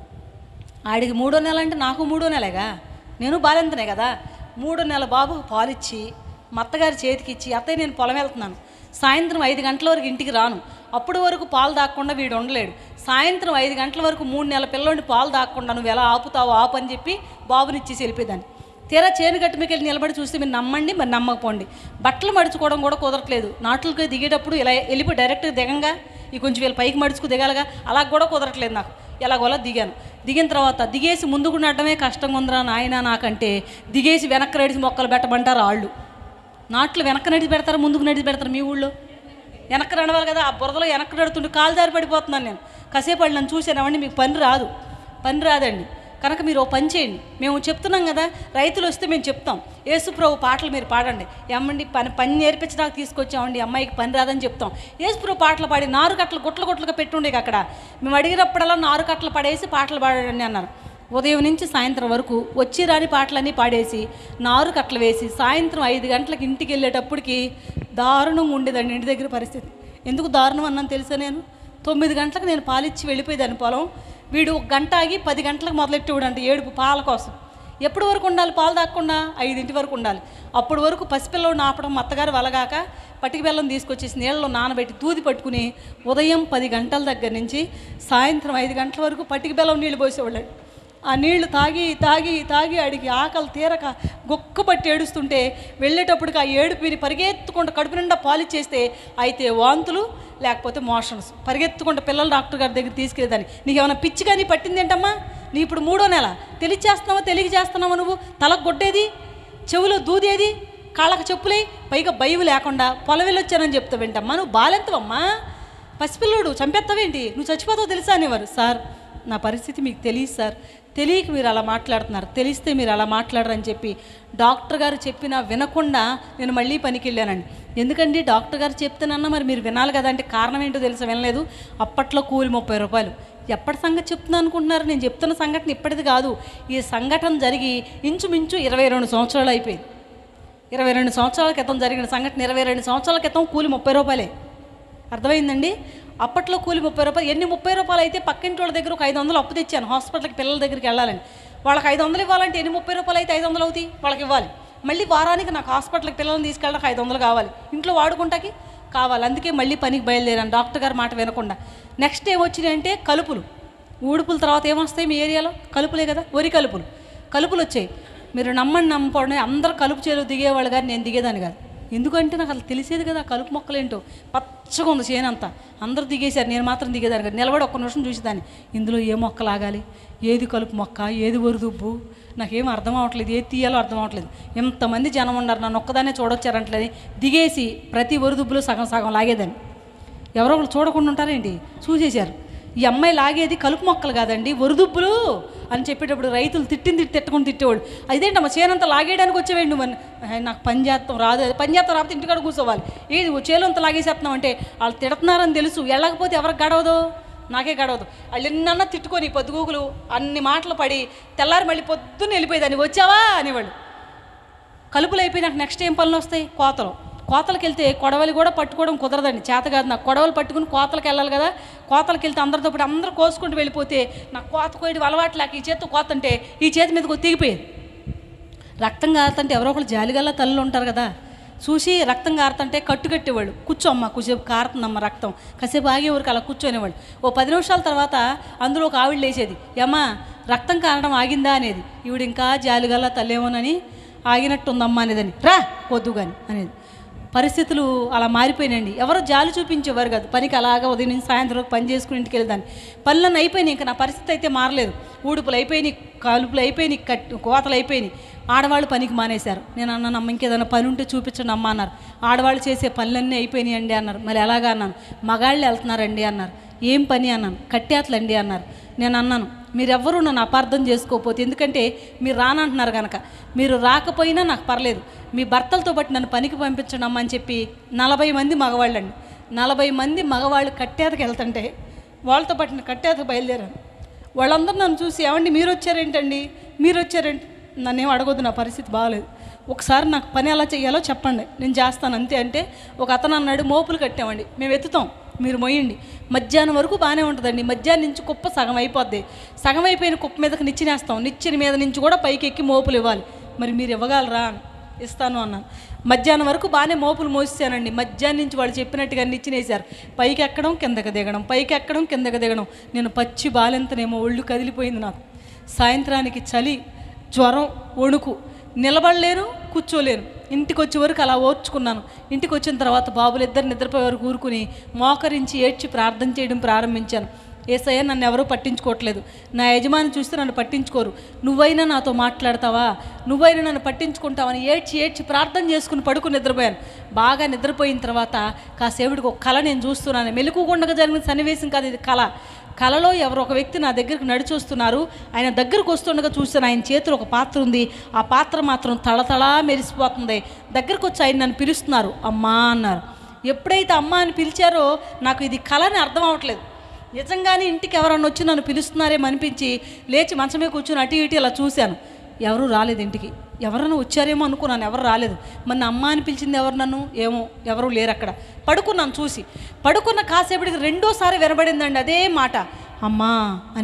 ఆడికి మూడో నెల అంటే నాకు మూడో నెలేగా నేను బాలెంతనే కదా మూడో నెల బాబుకు పాలిచ్చి మా అత్తగారి చేతికి ఇచ్చి అత్తయ్య నేను పొలం వెళ్తున్నాను సాయంత్రం ఐదు గంటల వరకు ఇంటికి రాను అప్పటి వరకు పాలు దాక్కుండా వీడు ఉండలేడు సాయంత్రం ఐదు గంటల వరకు మూడు నెలల పిల్లోడిని పాలు దాక్కుండా నువ్వు ఎలా ఆపుతావో ఆపు అని చెప్పి బాబునిచ్చేసి వెళ్ళిపోయేదాన్ని తీరా చేను గట్టు మీకు వెళ్ళి నిలబడి చూస్తే మీరు నమ్మండి మరి నమ్మకపోండి బట్టలు మడుచుకోవడం కూడా కుదరట్లేదు నాట్లకి దిగేటప్పుడు ఇలా వెళ్ళిపోయి డైరెక్ట్గా దిగంగా ఈ కొంచెం వీళ్ళు పైకి మడుచుకు దిగాలిగా అలా కూడా కుదరట్లేదు నాకు ఎలాగోలా దిగాను దిగిన తర్వాత దిగేసి ముందుకు నడడమే కష్టంగా ఉందిరా నాయన నాకంటే దిగేసి వెనక్కి నడిచి మొక్కలు పెట్టమంటారు వాళ్ళు నాట్లు వెనక్కి నడిచి పెడతారు ముందుకు నడిచి పెడతారు మీ ఊళ్ళో వెనక్కి నడవాలి కదా ఆ బురదలో వెనక్కి నడుతుంటే కాలు జారి పడిపోతున్నాను నేను కాసేపు వాళ్ళు నన్ను చూశాను ఏమండి మీకు పని రాదు పని రాదండి కనుక మీరు ఓ పని చేయండి మేము చెప్తున్నాం కదా రైతులు వస్తే మేము చెప్తాం యేసుప్రభు పాటలు మీరు పాడండి ఏమండి పని పని నేర్పించడానికి తీసుకొచ్చామండి ఈ అమ్మాయికి పని రాదని చెప్తాం యేసుప్రభు పాటలు పాడి నారు కట్టలు గుట్ల గుట్లుగా పెట్టుండే అక్కడ మేము అడిగినప్పుడల్లా నారు కట్టలు పడేసి పాటలు పాడండి అన్నారు ఉదయం నుంచి సాయంత్రం వరకు వచ్చి రాని పాటలన్నీ పాడేసి నారు కట్టలు వేసి సాయంత్రం ఐదు గంటలకు ఇంటికి వెళ్ళేటప్పటికి దారుణంగా ఉండేదండి ఇంటి దగ్గర పరిస్థితి ఎందుకు దారుణం అన్నాను తెలుసా నేను తొమ్మిది గంటలకు నేను పాలిచ్చి వెళ్ళిపోయేదాన్ని పొలం వీడు ఒక గంట ఆగి పది గంటలకు మొదలెట్టేవాడు అంటే ఏడుపు పాల కోసం ఎప్పటి వరకు ఉండాలి పాలు తాగకుండా ఐదింటి వరకు ఉండాలి అప్పటి వరకు పసిపిల్లలు ఆపడం మా అత్తగారు వలగాక పటికి బెల్లం తీసుకొచ్చేసి నీళ్ళలో నానబెట్టి దూది పట్టుకుని ఉదయం పది గంటల దగ్గర నుంచి సాయంత్రం ఐదు గంటల వరకు పటికి బెల్లం నీళ్ళు పోసేవాళ్ళు ఆ నీళ్లు తాగి తాగి తాగి అడిగి ఆకలి తీరక గొక్క పట్టి ఏడుస్తుంటే వెళ్ళేటప్పటికి ఆ ఏడుపిని పరిగెత్తుకుంటూ కడుపు నిండా పాలిచ్చేస్తే అయితే వాంతులు లేకపోతే మోషన్స్ పరిగెత్తుకుంటూ పిల్లలు డాక్టర్ గారి దగ్గర తీసుకెళ్ళేదాన్ని నీకు ఏమైనా పిచ్చి కానీ పట్టింది ఏంటమ్మా నీ ఇప్పుడు మూడో నెల తెలియచేస్తున్నావా తెలియ చేస్తున్నావా నువ్వు తలకు గొడ్డేది చెవులో దూదేది కాళ్ళకు చెప్పులే పైగా భయం లేకుండా పొలవెళ్ళొచ్చానని చెప్తావేంటమ్మా నువ్వు బాలెంతవమ్మా పసిపిల్లోడు చంపేస్తావేంటి నువ్వు చచ్చిపోతావు తెలుసా అనేవారు సార్ నా పరిస్థితి మీకు తెలియదు సార్ తెలియక మీరు అలా మాట్లాడుతున్నారు తెలిస్తే మీరు అలా మాట్లాడరని చెప్పి డాక్టర్ గారు చెప్పినా వినకుండా నేను మళ్ళీ పనికి వెళ్ళానండి ఎందుకండి డాక్టర్ గారు చెప్తానన్నా మరి మీరు వినాలి కదా అంటే కారణం ఏంటో తెలుసా వినలేదు అప్పట్లో కూలి ముప్పై రూపాయలు ఎప్పటి సంగతి చెప్తున్నాను అనుకుంటున్నారు నేను చెప్తున్న సంఘటన ఇప్పటిది కాదు ఈ సంఘటన జరిగి ఇంచుమించు ఇరవై రెండు సంవత్సరాలు అయిపోయింది ఇరవై రెండు సంవత్సరాల క్రితం జరిగిన సంఘటన ఇరవై రెండు సంవత్సరాల క్రితం కూలి ముప్పై రూపాయలే అర్థమైందండి అప్పట్లో కూలి ముప్పై రూపాయలు ఎన్ని ముప్పై రూపాయలు అయితే పక్కింటి వాళ్ళ దగ్గర ఒక ఐదు వందలు అప్పు తెచ్చాను హాస్పిటల్కి పిల్లల దగ్గరికి వెళ్ళాలని వాళ్ళకి ఐదు వందలు ఇవ్వాలంటే ఎన్ని ముప్పై రూపాయలు అయితే ఐదు వందలు అవుతాయి వాళ్ళకి ఇవ్వాలి మళ్ళీ వారానికి నాకు హాస్పిటల్కి పిల్లల్ని తీసుకెళ్ళడానికి ఐదు వందలు కావాలి ఇంట్లో వాడుకుంటాకి కావాలి అందుకే మళ్ళీ పనికి బయలుదేరాను డాక్టర్ గారి మాట వినకుండా నెక్స్ట్ ఏమొచ్చినాయి అంటే కలుపులు ఊడుపుల తర్వాత ఏమొస్తాయి మీ ఏరియాలో కలుపులే కదా వరి కలుపులు కలుపులు వచ్చాయి మీరు నమ్మండి నమ్మపడండి అందరు కలుపు చేలు దిగేవాళ్ళు కానీ నేను దిగేదాన్ని కాదు ఎందుకంటే నాకు అసలు తెలిసేది కదా ఆ కలుపు మొక్కలేంటో పచ్చగా ఉంది చేనంతా అందరూ దిగేశారు నేను మాత్రం దిగేదాన్ని కదా నిలబడి ఒక్క నిమిషం చూసేదాన్ని ఇందులో ఏ మొక్క లాగాలి ఏది కలుపు మొక్క ఏది వరుదుబ్బు నాకేం అర్థం అవ్వట్లేదు ఏది తీయాలో అర్థం అవ్వట్లేదు ఎంతమంది జనం ఉన్నారు నన్ను ఒక్కదాన్నే చూడొచ్చారంటలేదు దిగేసి ప్రతి వరుదుబ్బులో సగం సగం లాగేదాన్ని ఎవరో ఒకరు చూడకుండా ఉంటారేంటి చూసేశారు ఈ అమ్మాయి లాగేది కలుపు మొక్కలు కాదండి వరుదుబ్బులు అని చెప్పేటప్పుడు రైతులు తిట్టింది తిట్టి తిట్టకుండా తిట్టేవాడు అదేంటమ్మా చేనంతా లాగేయడానికి వచ్చేవేండి మరి "ఏ, నాకు పని చేస్తాం రాదు అది పని చేస్తాం రాకపోతే ఇంటికాడ కూర్చోవాలి ఏది ఓ చేలు అంతా లాగేసేస్తున్నాం అంటే వాళ్ళు తిడుతున్నారని తెలుసు వెళ్ళకపోతే ఎవరికి గడవదు నాకే గడవదు వాళ్ళు ఎన్నన్నా తిట్టుకొని పొద్దుగూకులు అన్ని మాటలు పడి తెల్లారి మళ్ళీ పొద్దున్న వెళ్ళిపోయేదాన్ని వచ్చావా అనేవాళ్ళు కలుపులు అయిపోయినాక నెక్స్ట్ ఏం పనులు వస్తాయి కోతలు కోతలకు వెళ్తే కొడవలి కూడా పట్టుకోవడం కుదరదండి చేత కాదు నాకు కొడవలు పట్టుకుని కోతలకు వెళ్ళాలి కదా కోతలకు వెళ్తే అందరితో పాటు అందరూ కోసుకుంటూ వెళ్ళిపోతే నాకు కోత కోయడం అలవాటు లేక ఈ చేతితో కోత అంటే ఈ చేతి మీదకి తెగిపోయేది రక్తం కారుతుంటే ఎవరో ఒకరు జాలిగల్ల తల్లులు ఉంటారు కదా చూసి రక్తం కారుతుంటే కట్టు కట్టేవాళ్ళు కూర్చోమ్మ కూసేపు కారుతుందమ్మ రక్తం కాసేపు ఆగేవారికి అలా కూర్చొనేవాళ్ళు ఓ పది నిమిషాల తర్వాత అందులో ఒక ఆవిడ లేచేది ఏమ్మా రక్తం కారడం ఆగిందా అనేది ఈవిడ ఇంకా జాలిగల్ల తల్లేమోనని ఆగినట్టుందమ్మా అనేదని రా వద్దు కానీ అనేది పరిస్థితులు అలా మారిపోయినాయండి ఎవరో జాలి చూపించేవారు కాదు పనికి అలాగా ఉదయం నుంచి సాయంత్రం వరకు పని చేసుకుని ఇంటికి వెళ్ళేదాన్ని పనులన్నీ అయిపోయినాయి ఇంకా నా పరిస్థితి అయితే మారలేదు ఊడుపులు అయిపోయినాయి కాలుపులు అయిపోయినాయి కట్ కోతలు అయిపోయినాయి ఆడవాళ్ళు పనికి మానేశారు నేను అన్నాను అమ్మ ఇంకేదైనా పని ఉంటే చూపించండి అమ్మ అన్నారు ఆడవాళ్ళు చేసే పనులన్నీ అయిపోయినాయి అండి అన్నారు మరి ఎలాగా అన్నాను మగాళ్ళు వెళ్తున్నారండి అన్నారు ఏం పని అన్నాను కట్టేతలండి అన్నారు నేను అన్నాను మీరెవ్వరూ నన్ను అపార్థం చేసుకోకపోతే ఎందుకంటే మీరు రానంటున్నారు కనుక మీరు రాకపోయినా నాకు పర్లేదు మీ భర్తలతో బట్టి నన్ను పనికి పంపించండి అమ్మ అని చెప్పి నలభై మంది మగవాళ్ళండి నలభై మంది మగవాళ్ళు కట్టేతకి వెళ్తుంటే వాళ్ళతో పాటు నేను కట్టేతకు బయలుదేరాను వాళ్ళందరూ నన్ను చూసి ఏమండి మీరు వచ్చారేంటండి మీరు వచ్చారేంటి నన్ను ఏం అడగొద్దు నా పరిస్థితి బాగాలేదు ఒకసారి నాకు పని ఎలా చేయాలో చెప్పండి నేను చేస్తాను అంతే అంటే ఒక అతను అన్నాడు మోపులు కట్టామండి మేము ఎత్తుతాం మీరు మొయ్యండి మధ్యాహ్నం వరకు బాగానే ఉంటుందండి మధ్యాహ్నం నుంచి కుప్ప సగం అయిపోద్ది సగం అయిపోయిన కుప్ప మీదకి నిచ్చినేస్తాం నిచ్చిన మీద నుంచి కూడా పైకి ఎక్కి మోపులు ఇవ్వాలి మరి మీరు ఇవ్వగలరా అని ఇస్తాను అన్నాను మధ్యాహ్నం వరకు బాగానే మోపులు మోసానండి మధ్యాహ్నం నుంచి వాళ్ళు చెప్పినట్టుగా నిచ్చినేశారు పైకి ఎక్కడం కిందకి దిగడం పైకి ఎక్కడం కిందకి దిగడం నేను పచ్చి బాలెంతనేమో ఒళ్ళు కదిలిపోయింది నాకు సాయంత్రానికి చలి జ్వరం వణుకు నిలబడలేను కూర్చోలేను ఇంటికి వచ్చే వరకు అలా ఓర్చుకున్నాను ఇంటికి వచ్చిన తర్వాత బాబులు ఇద్దరు నిద్రపోయే వరకు ఊరుకుని మోకరించి ఏడ్చి ప్రార్థన చేయడం ప్రారంభించాను ఏసయ్య నన్ను ఎవరూ పట్టించుకోవట్లేదు నా యజమాని చూస్తే నన్ను పట్టించుకోరు నువ్వైనా నాతో మాట్లాడతావా నువ్వైనా నన్ను పట్టించుకుంటావని ఏడ్చి ఏడ్చి ప్రార్థన చేసుకుని పడుకుని నిద్రపోయాను బాగా నిద్రపోయిన తర్వాత కాసేవుడికి ఒక కళ నేను చూస్తున్నాను మెలకుగుండగా జరిగిన సన్నివేశం కాదు ఇది కళ కలలో ఎవరో ఒక వ్యక్తి నా దగ్గరికి నడిచి వస్తున్నారు ఆయన దగ్గరకు వస్తుండగా చూస్తాను ఆయన చేతిలో ఒక పాత్ర ఉంది ఆ పాత్ర మాత్రం తళతళా మెరిసిపోతుంది దగ్గరకు వచ్చి ఆయన నన్ను పిలుస్తున్నారు అమ్మా అన్నారు ఎప్పుడైతే అమ్మ అని పిలిచారో నాకు ఇది కళని అర్థం అవ్వట్లేదు నిజంగానే ఇంటికి ఎవరన్నా వచ్చి నన్ను పిలుస్తున్నారేమో అనిపించి లేచి మంచమే కూర్చొని అటు ఇటు ఇలా చూశాను ఎవరూ రాలేదు ఇంటికి ఎవరైనా వచ్చారేమో అనుకున్నాను ఎవరు రాలేదు మరి నా అమ్మ అని పిలిచింది ఎవరు నన్ను ఏమో ఎవరు లేరు అక్కడ పడుకున్నాను చూసి పడుకున్న కాసేపటికి రెండోసారి వినబడిందండి అదే మాట అమ్మా అని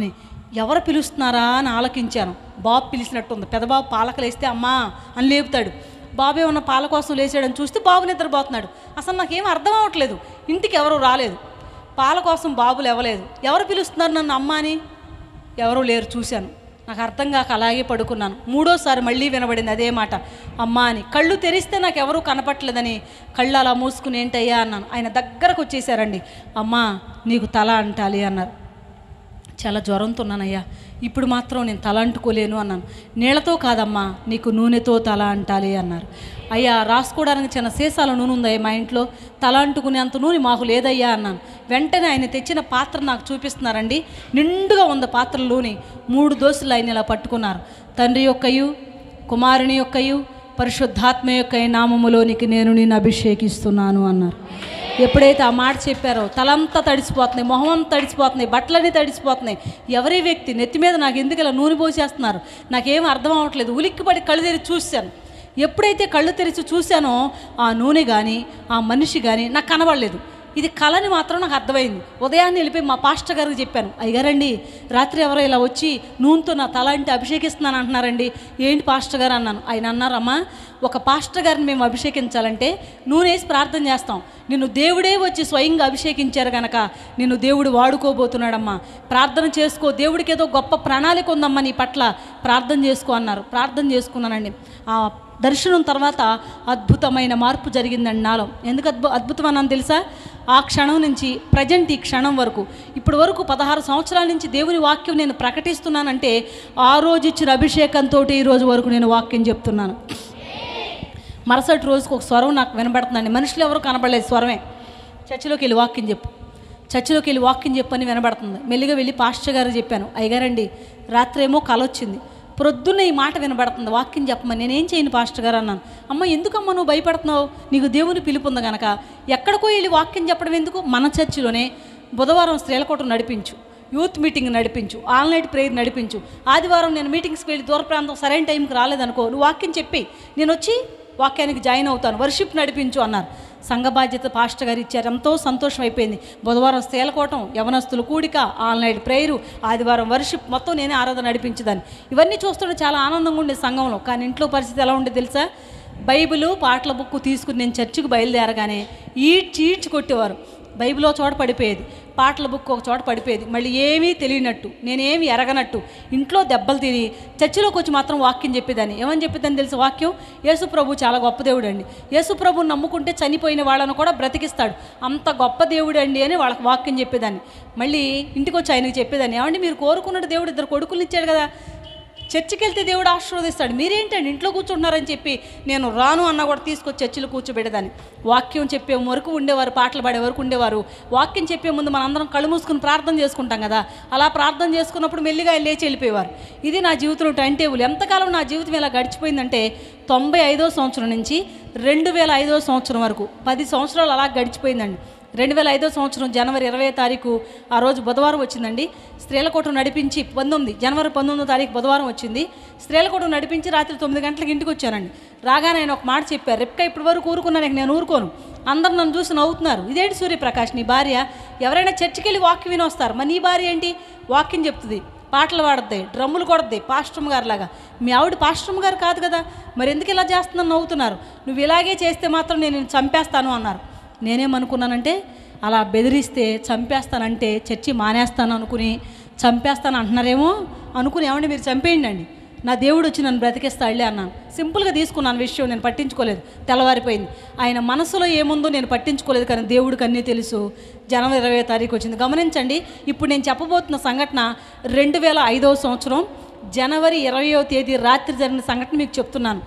ఎవరు పిలుస్తున్నారా అని ఆలకించాను బాబు పిలిచినట్టుంది పెదబాబు పాలకలేస్తే అమ్మా అని లేపుతాడు బాబు ఏమన్నా పాల కోసం లేచాడని చూస్తే బాబు నిద్రపోతున్నాడు అసలు నాకేం అర్థం అవ్వట్లేదు ఇంటికి ఎవరు రాలేదు పాల కోసం బాబు లేవలేదు ఎవరు పిలుస్తున్నారు నన్ను అమ్మ అని ఎవరూ లేరు చూశాను నాకు అర్థం కాక అలాగే పడుకున్నాను మూడోసారి మళ్ళీ వినబడింది అదే మాట అమ్మా అని కళ్ళు తెరిస్తే నాకు ఎవరూ కనపట్లేదని కళ్ళు అలా మూసుకుని ఏంటయ్యా అన్నాను ఆయన దగ్గరకు వచ్చేసారండి అమ్మా నీకు తల అంటాలి అన్నారు చాలా జ్వరంతో ఉన్నానయ్యా ఇప్పుడు మాత్రం నేను తల అంటుకోలేను అన్నాను నీళ్లతో కాదమ్మా నీకు నూనెతో తల అంటాలి అన్నారు అయ్యా రాసుకోవడానికి చిన్న సీసాల నూనె ఉందయ్యా మా ఇంట్లో తల అంటుకునే అంత నూనె మాకు లేదయ్యా అన్నాను వెంటనే ఆయన తెచ్చిన పాత్ర నాకు చూపిస్తున్నారండి నిండుగా ఉంది పాత్రలోని మూడు దోశలు ఆయన ఇలా పట్టుకున్నారు తండ్రి యొక్కయు కుమారుని యొక్కయు పరిశుద్ధాత్మ యొక్క నామములోనికి నేను నేను అభిషేకిస్తున్నాను అన్నారు ఎప్పుడైతే ఆ మాట చెప్పారో తలంతా తడిసిపోతున్నాయి మొహం అంతా తడిసిపోతున్నాయి బట్టలన్నీ తడిసిపోతున్నాయి ఎవరి వ్యక్తి నెత్తి మీద నాకు ఎందుకు ఇలా నూనె పోసేస్తున్నారు నాకేం అర్థం అవ్వట్లేదు ఉలిక్కిపడి కళ్ళు తెరిచి చూశాను ఎప్పుడైతే కళ్ళు తెరిచి చూశానో ఆ నూనె కానీ ఆ మనిషి కానీ నాకు కనబడలేదు ఇది కళని మాత్రం నాకు అర్థమైంది ఉదయాన్నే వెళ్ళిపోయి మా పాస్టర్ గారికి చెప్పాను అయ్యారండి రాత్రి ఎవరో ఇలా వచ్చి నూనెతో నా తల అంటే అభిషేకిస్తున్నాను అంటున్నారండి ఏంటి పాస్టర్ గారు అన్నాను ఆయన అన్నారమ్మా ఒక పాస్టర్ గారిని మేము అభిషేకించాలంటే నూనె వేసి ప్రార్థన చేస్తాం నిన్ను దేవుడే వచ్చి స్వయంగా అభిషేకించారు గనక నిన్ను దేవుడు వాడుకోబోతున్నాడమ్మా ప్రార్థన చేసుకో దేవుడికి ఏదో గొప్ప ప్రణాళిక ఉందమ్మా నీ పట్ల ప్రార్థన చేసుకో అన్నారు ప్రార్థన చేసుకున్నానండి ఆ దర్శనం తర్వాత అద్భుతమైన మార్పు జరిగిందండి నాలో ఎందుకు అద్భు అద్భుతం అన్నాను తెలుసా ఆ క్షణం నుంచి ప్రజెంట్ ఈ క్షణం వరకు ఇప్పటి వరకు పదహారు సంవత్సరాల నుంచి దేవుని వాక్యం నేను ప్రకటిస్తున్నానంటే ఆ రోజు ఇచ్చిన అభిషేకంతో ఈ రోజు వరకు నేను వాక్యం చెప్తున్నాను మరుసటి రోజుకు ఒక స్వరం నాకు వినబడుతుందండి మనుషులు ఎవరు కనబడలేదు స్వరమే చర్చిలోకి వెళ్ళి వాక్యం చెప్పు చర్చిలోకి వెళ్ళి వాక్యం చెప్పని వినబడుతుంది మెల్లిగా వెళ్ళి పాస్టర్ గారు చెప్పాను అయ్యగారండి రాత్రి ఏమో కల వచ్చింది ప్రొద్దున్న ఈ మాట వినబడుతుంది వాక్యం చెప్పమని నేనేం చేయను పాస్టర్ గారు అన్నాను అమ్మ ఎందుకమ్మా నువ్వు భయపడుతున్నావు నీకు దేవుని పిలుపు ఉంది గనక ఎక్కడికో వెళ్ళి వాక్యం చెప్పడం ఎందుకు మన చర్చిలోనే బుధవారం స్త్రీలకోటం నడిపించు యూత్ మీటింగ్ నడిపించు ఆల్ నైట్ ప్రేయర్ నడిపించు ఆదివారం నేను మీటింగ్స్కి వెళ్ళి దూర ప్రాంతం సరైన టైంకి రాలేదనుకో నువ్వు వాక్యం చెప్పి నేను వచ్చి వాక్యానికి జాయిన్ అవుతాను వర్షిప్ నడిపించు అన్నారు సంఘ బాధ్యత పాస్టర్ గారు ఇచ్చారు ఎంతో సంతోషం అయిపోయింది బుధవారం స్త్రీలకోవటం యవనస్తులు కూడిక ఆల్ నైట్ ప్రేయరు ఆదివారం వర్షిప్ మొత్తం నేనే ఆరాధన నడిపించేదాన్ని ఇవన్నీ చూస్తుంటే చాలా ఆనందంగా ఉండేది సంఘంలో కానీ ఇంట్లో పరిస్థితి ఎలా ఉండేది తెలుసా బైబిల్ పాటల బుక్ తీసుకుని నేను చర్చికి బయలుదేరగానే ఈడ్చి ఈడ్చి కొట్టేవారు బైబిల్ ఒక చోట పడిపోయేది పాటల బుక్ ఒక చోట పడిపోయేది మళ్ళీ ఏమీ తెలియనట్టు నేనేమి ఎరగనట్టు ఇంట్లో దెబ్బలు తిని చర్చిలోకి వచ్చి మాత్రం వాక్యం చెప్పేదాన్ని ఏమని చెప్పేదని తెలుసు వాక్యం యేసు ప్రభు చాలా గొప్ప దేవుడు అండి యేసు ప్రభుని నమ్ముకుంటే చనిపోయిన వాళ్ళను కూడా బ్రతికిస్తాడు అంత గొప్ప దేవుడు అండి అని వాళ్ళకి వాక్యం చెప్పేదాన్ని మళ్ళీ ఇంటికి వచ్చి ఆయనకి చెప్పేదాన్ని ఏమండి మీరు కోరుకున్నట్టు దేవుడు ఇద్దరు కొడుకులు ఇచ్చాడు కదా చర్చికి వెళ్తే దేవుడు ఆశీర్వదిస్తాడు మీరేంటండి ఇంట్లో కూర్చుంటున్నారని చెప్పి నేను రాను అన్న కూడా తీసుకొచ్చి చర్చిలో కూర్చోబెట్టేదాన్ని వాక్యం చెప్పే వరకు ఉండేవారు పాటలు పాడే వరకు ఉండేవారు వాక్యం చెప్పే ముందు మనందరం కళ్ళు మూసుకుని ప్రార్థన చేసుకుంటాం కదా అలా ప్రార్థన చేసుకున్నప్పుడు మెల్లిగా ఆయన లేచి వెళ్ళిపోయేవారు ఇది నా జీవితంలో టైం టేబుల్ ఎంతకాలం నా జీవితం ఇలా గడిచిపోయిందంటే తొంభై ఐదో సంవత్సరం నుంచి రెండు వేల ఐదో సంవత్సరం వరకు పది సంవత్సరాలు అలా గడిచిపోయిందండి రెండు వేల ఐదో సంవత్సరం జనవరి ఇరవై తారీఖు ఆ రోజు బుధవారం వచ్చిందండి స్త్రీలకోటం నడిపించి పంతొమ్మిది జనవరి పంతొమ్మిదో తారీఖు బుధవారం వచ్చింది స్త్రీలకోటం నడిపించి రాత్రి తొమ్మిది గంటలకు ఇంటికి వచ్చానండి రాగానే ఆయన ఒక మాట చెప్పారు రేపుక ఇప్పటి వరకు ఊరుకున్నాను ఇక నేను ఊరుకోను అందరు నన్ను చూసి నవ్వుతున్నారు ఇదేంటి సూర్యప్రకాష్ నీ భార్య ఎవరైనా చర్చికి వెళ్ళి వాక్యం విని వస్తారు మరి నీ భార్య ఏంటి వాక్యం చెప్తుంది పాటలు పాడద్ది డ్రమ్ములు కొడద్ది పాస్టమ్ గారు లాగా మీ ఆవిడ పాస్టమ్ గారు కాదు కదా మరి ఎందుకు ఇలా చేస్తుందని నవ్వుతున్నారు నువ్వు ఇలాగే చేస్తే మాత్రం నేను నిన్ను చంపేస్తాను అన్నారు నేనేమనుకున్నానంటే అలా బెదిరిస్తే చంపేస్తానంటే చర్చి మానేస్తాను అనుకుని చంపేస్తాను అంటున్నారేమో అనుకుని ఏమంటే మీరు చంపేయండి అండి నా దేవుడు వచ్చి నన్ను బ్రతికేస్తాడులే అన్నాను సింపుల్గా తీసుకున్నాను విషయం నేను పట్టించుకోలేదు తెల్లవారిపోయింది ఆయన మనసులో ఏముందో నేను పట్టించుకోలేదు కానీ దేవుడికి అన్నీ తెలుసు జనవరి ఇరవై తారీఖు వచ్చింది గమనించండి ఇప్పుడు నేను చెప్పబోతున్న సంఘటన రెండు వేల ఐదవ సంవత్సరం జనవరి ఇరవయో తేదీ రాత్రి జరిగిన సంఘటన మీకు చెప్తున్నాను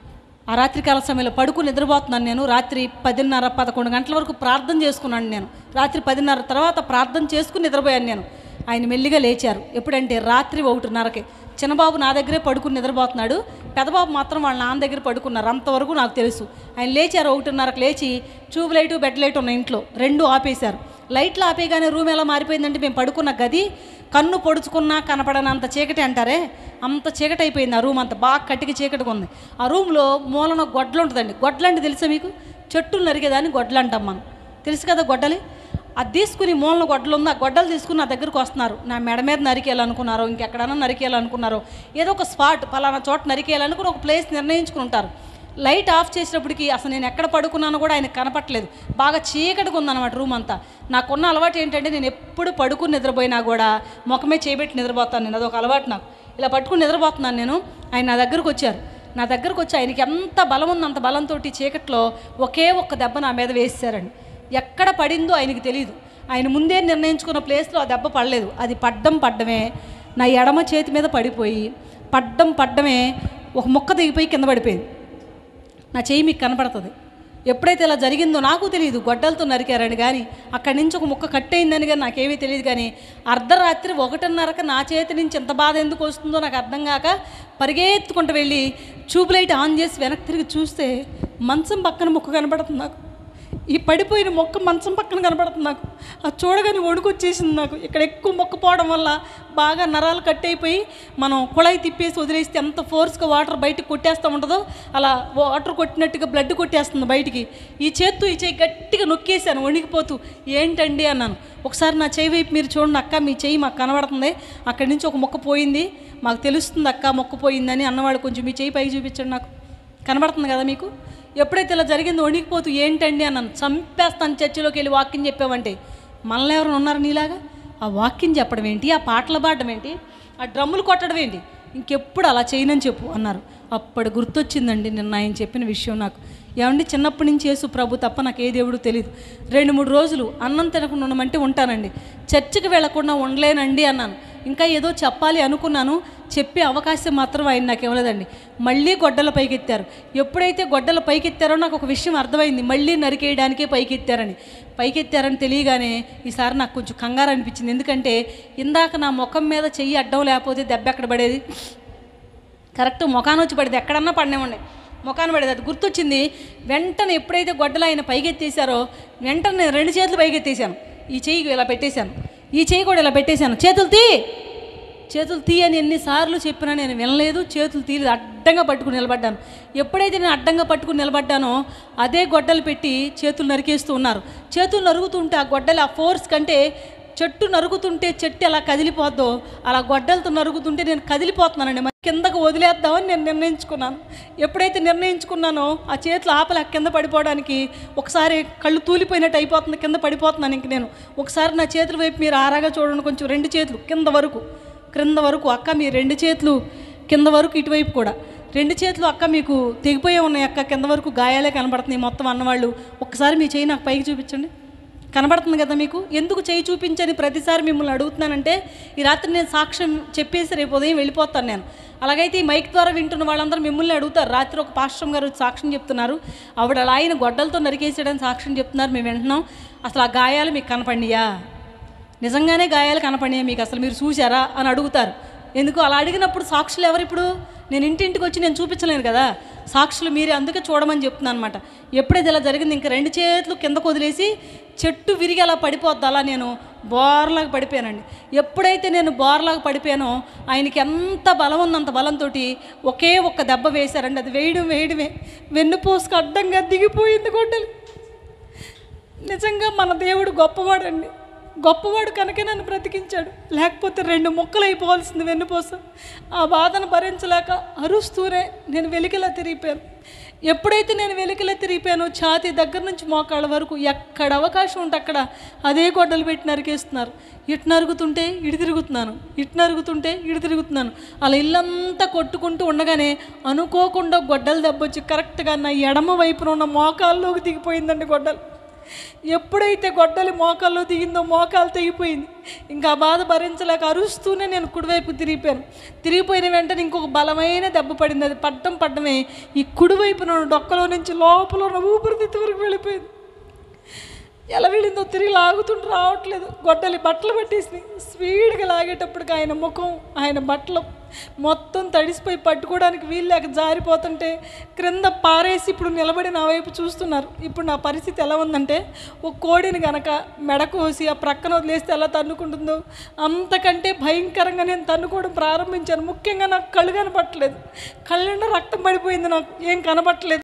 ఆ రాత్రికాల సమయంలో పడుకుని నిద్రపోతున్నాను నేను రాత్రి పదిన్నర పదకొండు గంటల వరకు ప్రార్థన చేసుకున్నాను నేను రాత్రి పదిన్నర తర్వాత ప్రార్థన చేసుకుని నిద్రపోయాను నేను ఆయన మెల్లిగా లేచారు ఎప్పుడంటే రాత్రి ఒకటిన్నరకి చిన్నబాబు నా దగ్గరే పడుకుని నిద్రపోతున్నాడు పెద్దబాబు మాత్రం వాళ్ళ నాన్న దగ్గర పడుకున్నారు అంతవరకు నాకు తెలుసు ఆయన లేచారు ఒకటిన్నరకు లేచి ట్యూబ్ లైట్ బెడ్ లైట్ ఉన్న ఇంట్లో రెండు ఆపేశారు లైట్లు ఆపేయగానే రూమ్ ఎలా మారిపోయిందంటే మేము పడుకున్న గది కన్ను పొడుచుకున్నా కనపడనంత చీకటి అంటారే అంత చీకటి అయిపోయింది ఆ రూమ్ అంతా బాగా కట్టికి చీకటిగా ఉంది ఆ రూమ్లో మూలన గొడ్లు ఉంటుందండి గొడ్లు అంటే తెలుసా మీకు చెట్టులు నరిగేదాన్ని గొడ్లు అంటాం మనం తెలుసు కదా గొడ్డలి అది తీసుకుని మూలన గొడ్డలు ఉంది ఆ గొడ్డలు తీసుకుని నా దగ్గరకు వస్తున్నారు నా మెడ మీద నరికేయాలనుకున్నారో ఇంకెక్కడైనా నరికేయాలనుకున్నారో ఏదో ఒక స్పాట్ పలానా చోట నరికేయాలనుకుని ఒక ప్లేస్ నిర్ణయించుకుని ఉంటారు లైట్ ఆఫ్ చేసినప్పటికి అసలు నేను ఎక్కడ పడుకున్నానో కూడా ఆయనకు కనపట్లేదు బాగా చీకటిగా ఉందన్నమాట రూమ్ అంతా నాకున్న అలవాటు ఏంటంటే నేను ఎప్పుడు పడుకుని నిద్రపోయినా కూడా ముఖమే చేయబెట్టి నిద్రపోతాను నేను అదొక అలవాటు నాకు ఇలా పట్టుకుని నిద్రపోతున్నాను నేను ఆయన నా దగ్గరకు వచ్చారు నా దగ్గరకు వచ్చి ఆయనకి ఎంత బలం ఉంది అంత బలంతో చీకట్లో ఒకే ఒక్క దెబ్బ నా మీద వేసేసారండి ఎక్కడ పడిందో ఆయనకి తెలియదు ఆయన ముందే నిర్ణయించుకున్న ప్లేస్లో ఆ దెబ్బ పడలేదు అది పడ్డం పడ్డమే నా ఎడమ చేతి మీద పడిపోయి పడ్డం పడ్డమే ఒక మొక్క దిగిపోయి కింద పడిపోయింది నా చెయ్యి మీకు కనపడుతుంది ఎప్పుడైతే ఇలా జరిగిందో నాకు తెలియదు గొడ్డలతో నరికారని కానీ అక్కడి నుంచి ఒక ముక్క కట్ అయిందని కానీ నాకేమీ తెలియదు కానీ అర్ధరాత్రి ఒకటిన్నరక నా చేతి నుంచి ఎంత బాధ ఎందుకు వస్తుందో నాకు అర్థం కాక పరిగెత్తుకుంటూ వెళ్ళి ట్యూబ్ లైట్ ఆన్ చేసి వెనక్కి తిరిగి చూస్తే మంచం పక్కన ముక్క కనపడుతుంది నాకు ఈ పడిపోయిన మొక్క మంచం పక్కన కనపడుతుంది నాకు అది చూడగానే వణుకొచ్చేసింది నాకు ఇక్కడ ఎక్కువ మొక్క పోవడం వల్ల బాగా నరాలు కట్ అయిపోయి మనం కుళాయి తిప్పేసి వదిలేస్తే ఎంత ఫోర్స్గా వాటర్ బయటకు కొట్టేస్తూ ఉంటుందో అలా వాటర్ కొట్టినట్టుగా బ్లడ్ కొట్టేస్తుంది బయటికి ఈ చేత్తో ఈ చేయి గట్టిగా నొక్కేసాను వణికిపోతూ ఏంటండి అన్నాను ఒకసారి నా చేయి వైపు మీరు చూడండి అక్క మీ చెయ్యి మాకు కనబడుతుంది అక్కడి నుంచి ఒక మొక్క పోయింది మాకు తెలుస్తుంది అక్క మొక్క పోయిందని అన్నవాడు కొంచెం మీ చెయ్యి పైకి చూపించండి నాకు కనబడుతుంది కదా మీకు ఎప్పుడైతే ఇలా జరిగిందో వణికిపోతూ ఏంటండి అన్నాను చంపేస్తాను చర్చిలోకి వెళ్ళి వాక్యం చెప్పామంటే మనలో ఎవరైనా ఉన్నారు నీలాగా ఆ వాక్యం చెప్పడం ఏంటి ఆ పాటలు పాడడం ఏంటి ఆ డ్రమ్ములు కొట్టడం ఏంటి ఇంకెప్పుడు అలా చేయనని చెప్పు అన్నారు అప్పుడు గుర్తొచ్చిందండి నిన్న ఆయన చెప్పిన విషయం నాకు ఏమండి చిన్నప్పటి నుంచి యేసు ప్రభు తప్ప నాకు ఏ దేవుడు తెలియదు రెండు మూడు రోజులు అన్నం తినకుండా ఉండమంటే ఉంటానండి చర్చికి వెళ్లకుండా ఉండలేనండి అన్నాను ఇంకా ఏదో చెప్పాలి అనుకున్నాను చెప్పే అవకాశం మాత్రం ఆయన నాకు ఇవ్వలేదండి మళ్ళీ గొడ్డల పైకెత్తారు ఎప్పుడైతే గొడ్డల పైకెత్తారో నాకు ఒక విషయం అర్థమైంది మళ్ళీ నరికేయడానికే పైకెత్తారని పైకెత్తారని తెలియగానే ఈసారి నాకు కొంచెం కంగారు అనిపించింది ఎందుకంటే ఇందాక నా ముఖం మీద చెయ్యి అడ్డం లేకపోతే దెబ్బ ఎక్కడ పడేది కరెక్ట్ ముఖాన్ని వచ్చి పడేది ఎక్కడన్నా పడినేమండి ముఖాన్ని పడేది అది గుర్తొచ్చింది వెంటనే ఎప్పుడైతే గొడ్డలు ఆయన పైకెత్తేసారో వెంటనే నేను రెండు చేతులు పైకెత్తేసాను ఈ చెయ్యి ఇలా పెట్టేశాను ఈ చెయ్యి కూడా ఇలా పెట్టేశాను చేతులు తీ చేతులు తీ అని ఎన్నిసార్లు చెప్పినా నేను వినలేదు చేతులు తీయలేదు అడ్డంగా పట్టుకుని నిలబడ్డాను ఎప్పుడైతే నేను అడ్డంగా పట్టుకుని నిలబడ్డానో అదే గొడ్డలు పెట్టి చేతులు నరికేస్తూ ఉన్నారు చేతులు నరుగుతుంటే ఆ గొడ్డలు ఆ ఫోర్స్ కంటే చెట్టు నరుగుతుంటే చెట్టు ఎలా కదిలిపోద్దో అలా గొడ్డలతో నరుగుతుంటే నేను కదిలిపోతున్నానండి మరి కిందకు వదిలేద్దామని నేను నిర్ణయించుకున్నాను ఎప్పుడైతే నిర్ణయించుకున్నానో ఆ చేతులు ఆపల కింద పడిపోవడానికి ఒకసారి కళ్ళు తూలిపోయినట్టు అయిపోతుంది కింద పడిపోతున్నాను ఇంక నేను ఒకసారి నా చేతుల వైపు మీరు ఆరాగా చూడండి కొంచెం రెండు చేతులు కింద వరకు క్రింద వరకు అక్క మీ రెండు చేతులు కింద వరకు ఇటువైపు కూడా రెండు చేతులు అక్క మీకు తెగిపోయే ఉన్నాయి అక్క కింద వరకు గాయాలే కనబడుతున్నాయి మొత్తం అన్నవాళ్ళు ఒక్కసారి మీ చేయి నాకు పైకి చూపించండి కనబడుతుంది కదా మీకు ఎందుకు చేయి చూపించని ప్రతిసారి మిమ్మల్ని అడుగుతున్నానంటే ఈ రాత్రి నేను సాక్ష్యం చెప్పేసి రేపు ఉదయం వెళ్ళిపోతాను నేను అలాగైతే ఈ మైక్ ద్వారా వింటున్న వాళ్ళందరూ మిమ్మల్ని అడుగుతారు రాత్రి ఒక పాస్టర్ గారు వచ్చి సాక్ష్యం చెప్తున్నారు ఆవిడ అలా ఆయన గొడ్డలతో నరికేసాడని సాక్ష్యం చెప్తున్నారు మేము వింటున్నాం అసలు ఆ గాయాలు మీకు కనపడియా నిజంగానే గాయాలు కనపడినాయి మీకు అసలు మీరు చూసారా అని అడుగుతారు ఎందుకు అలా అడిగినప్పుడు సాక్షులు ఎవరు ఇప్పుడు నేను ఇంటింటికి వచ్చి నేను చూపించలేను కదా సాక్షులు మీరే అందుకే చూడమని చెప్తున్నాను అనమాట ఎప్పుడైతే ఇలా జరిగింది ఇంకా రెండు చేతులు కిందకు వదిలేసి చెట్టు విరిగి అలా పడిపోద్ది అలా నేను బోర్లాగా పడిపోయానండి ఎప్పుడైతే నేను బోర్లాగా పడిపోయానో ఆయనకి ఎంత బలం ఉంది అంత బలంతో ఒకే ఒక్క దెబ్బ వేశారండి అది వేయడం వేయడమే వెన్నుపోసుకు అడ్డంగా దిగిపోయింది గొడ్డలు నిజంగా మన దేవుడు గొప్పవాడండి గొప్పవాడు కనుక నన్ను బ్రతికించాడు లేకపోతే రెండు ముక్కలు అయిపోవాల్సింది వెన్నుపోస ఆ బాధను భరించలేక అరుస్తూనే నేను వెలికిలా తిరిగిపోయాను ఎప్పుడైతే నేను వెలికిలా తిరిగిపోయానో ఛాతీ దగ్గర నుంచి మోకాళ్ళ వరకు ఎక్కడ అవకాశం ఉంటే అక్కడ అదే గొడ్డలు పెట్టి నరికేస్తున్నారు ఇటు నరుగుతుంటే ఇటు తిరుగుతున్నాను ఇటు నరుగుతుంటే ఇటు తిరుగుతున్నాను అలా ఇల్లంతా కొట్టుకుంటూ ఉండగానే అనుకోకుండా గొడ్డలు దెబ్బొచ్చి కరెక్ట్గా నా ఎడమ వైపున ఉన్న మోకాల్లోకి దిగిపోయిందండి గొడ్డలు ఎప్పుడైతే గొడ్డలి మోకాల్లో దిగిందో మోకాలు తెగిపోయింది ఇంకా ఆ బాధ భరించలేక అరుస్తూనే నేను కుడివైపు తిరిగిపోయాను తిరిగిపోయిన వెంటనే ఇంకొక బలమైన దెబ్బ పడింది అది పడ్డం పడ్డమే ఈ కుడివైపున ఉన్న డొక్కలో నుంచి లోపల ఉన్న ఊపిరితిత్తు వరకు వెళ్ళిపోయింది ఎలా వెళ్ళిందో తిరిగి లాగుతుంటూ రావట్లేదు గొడ్డలి బట్టలు పట్టేసి స్పీడ్గా లాగేటప్పటికి ఆయన ముఖం ఆయన బట్టలు మొత్తం తడిసిపోయి పట్టుకోవడానికి వీలు లేక జారిపోతుంటే క్రింద పారేసి ఇప్పుడు నిలబడి నా వైపు చూస్తున్నారు ఇప్పుడు నా పరిస్థితి ఎలా ఉందంటే ఒక కోడిని గనక మెడ కోసి ఆ ప్రక్కన వదిలేస్తే ఎలా తన్నుకుంటుందో అంతకంటే భయంకరంగా నేను తన్నుకోవడం ప్రారంభించాను ముఖ్యంగా నాకు కళ్ళు కనపట్టలేదు కళ్ళ నిండా రక్తం పడిపోయింది నాకు ఏం కనపట్టలేదు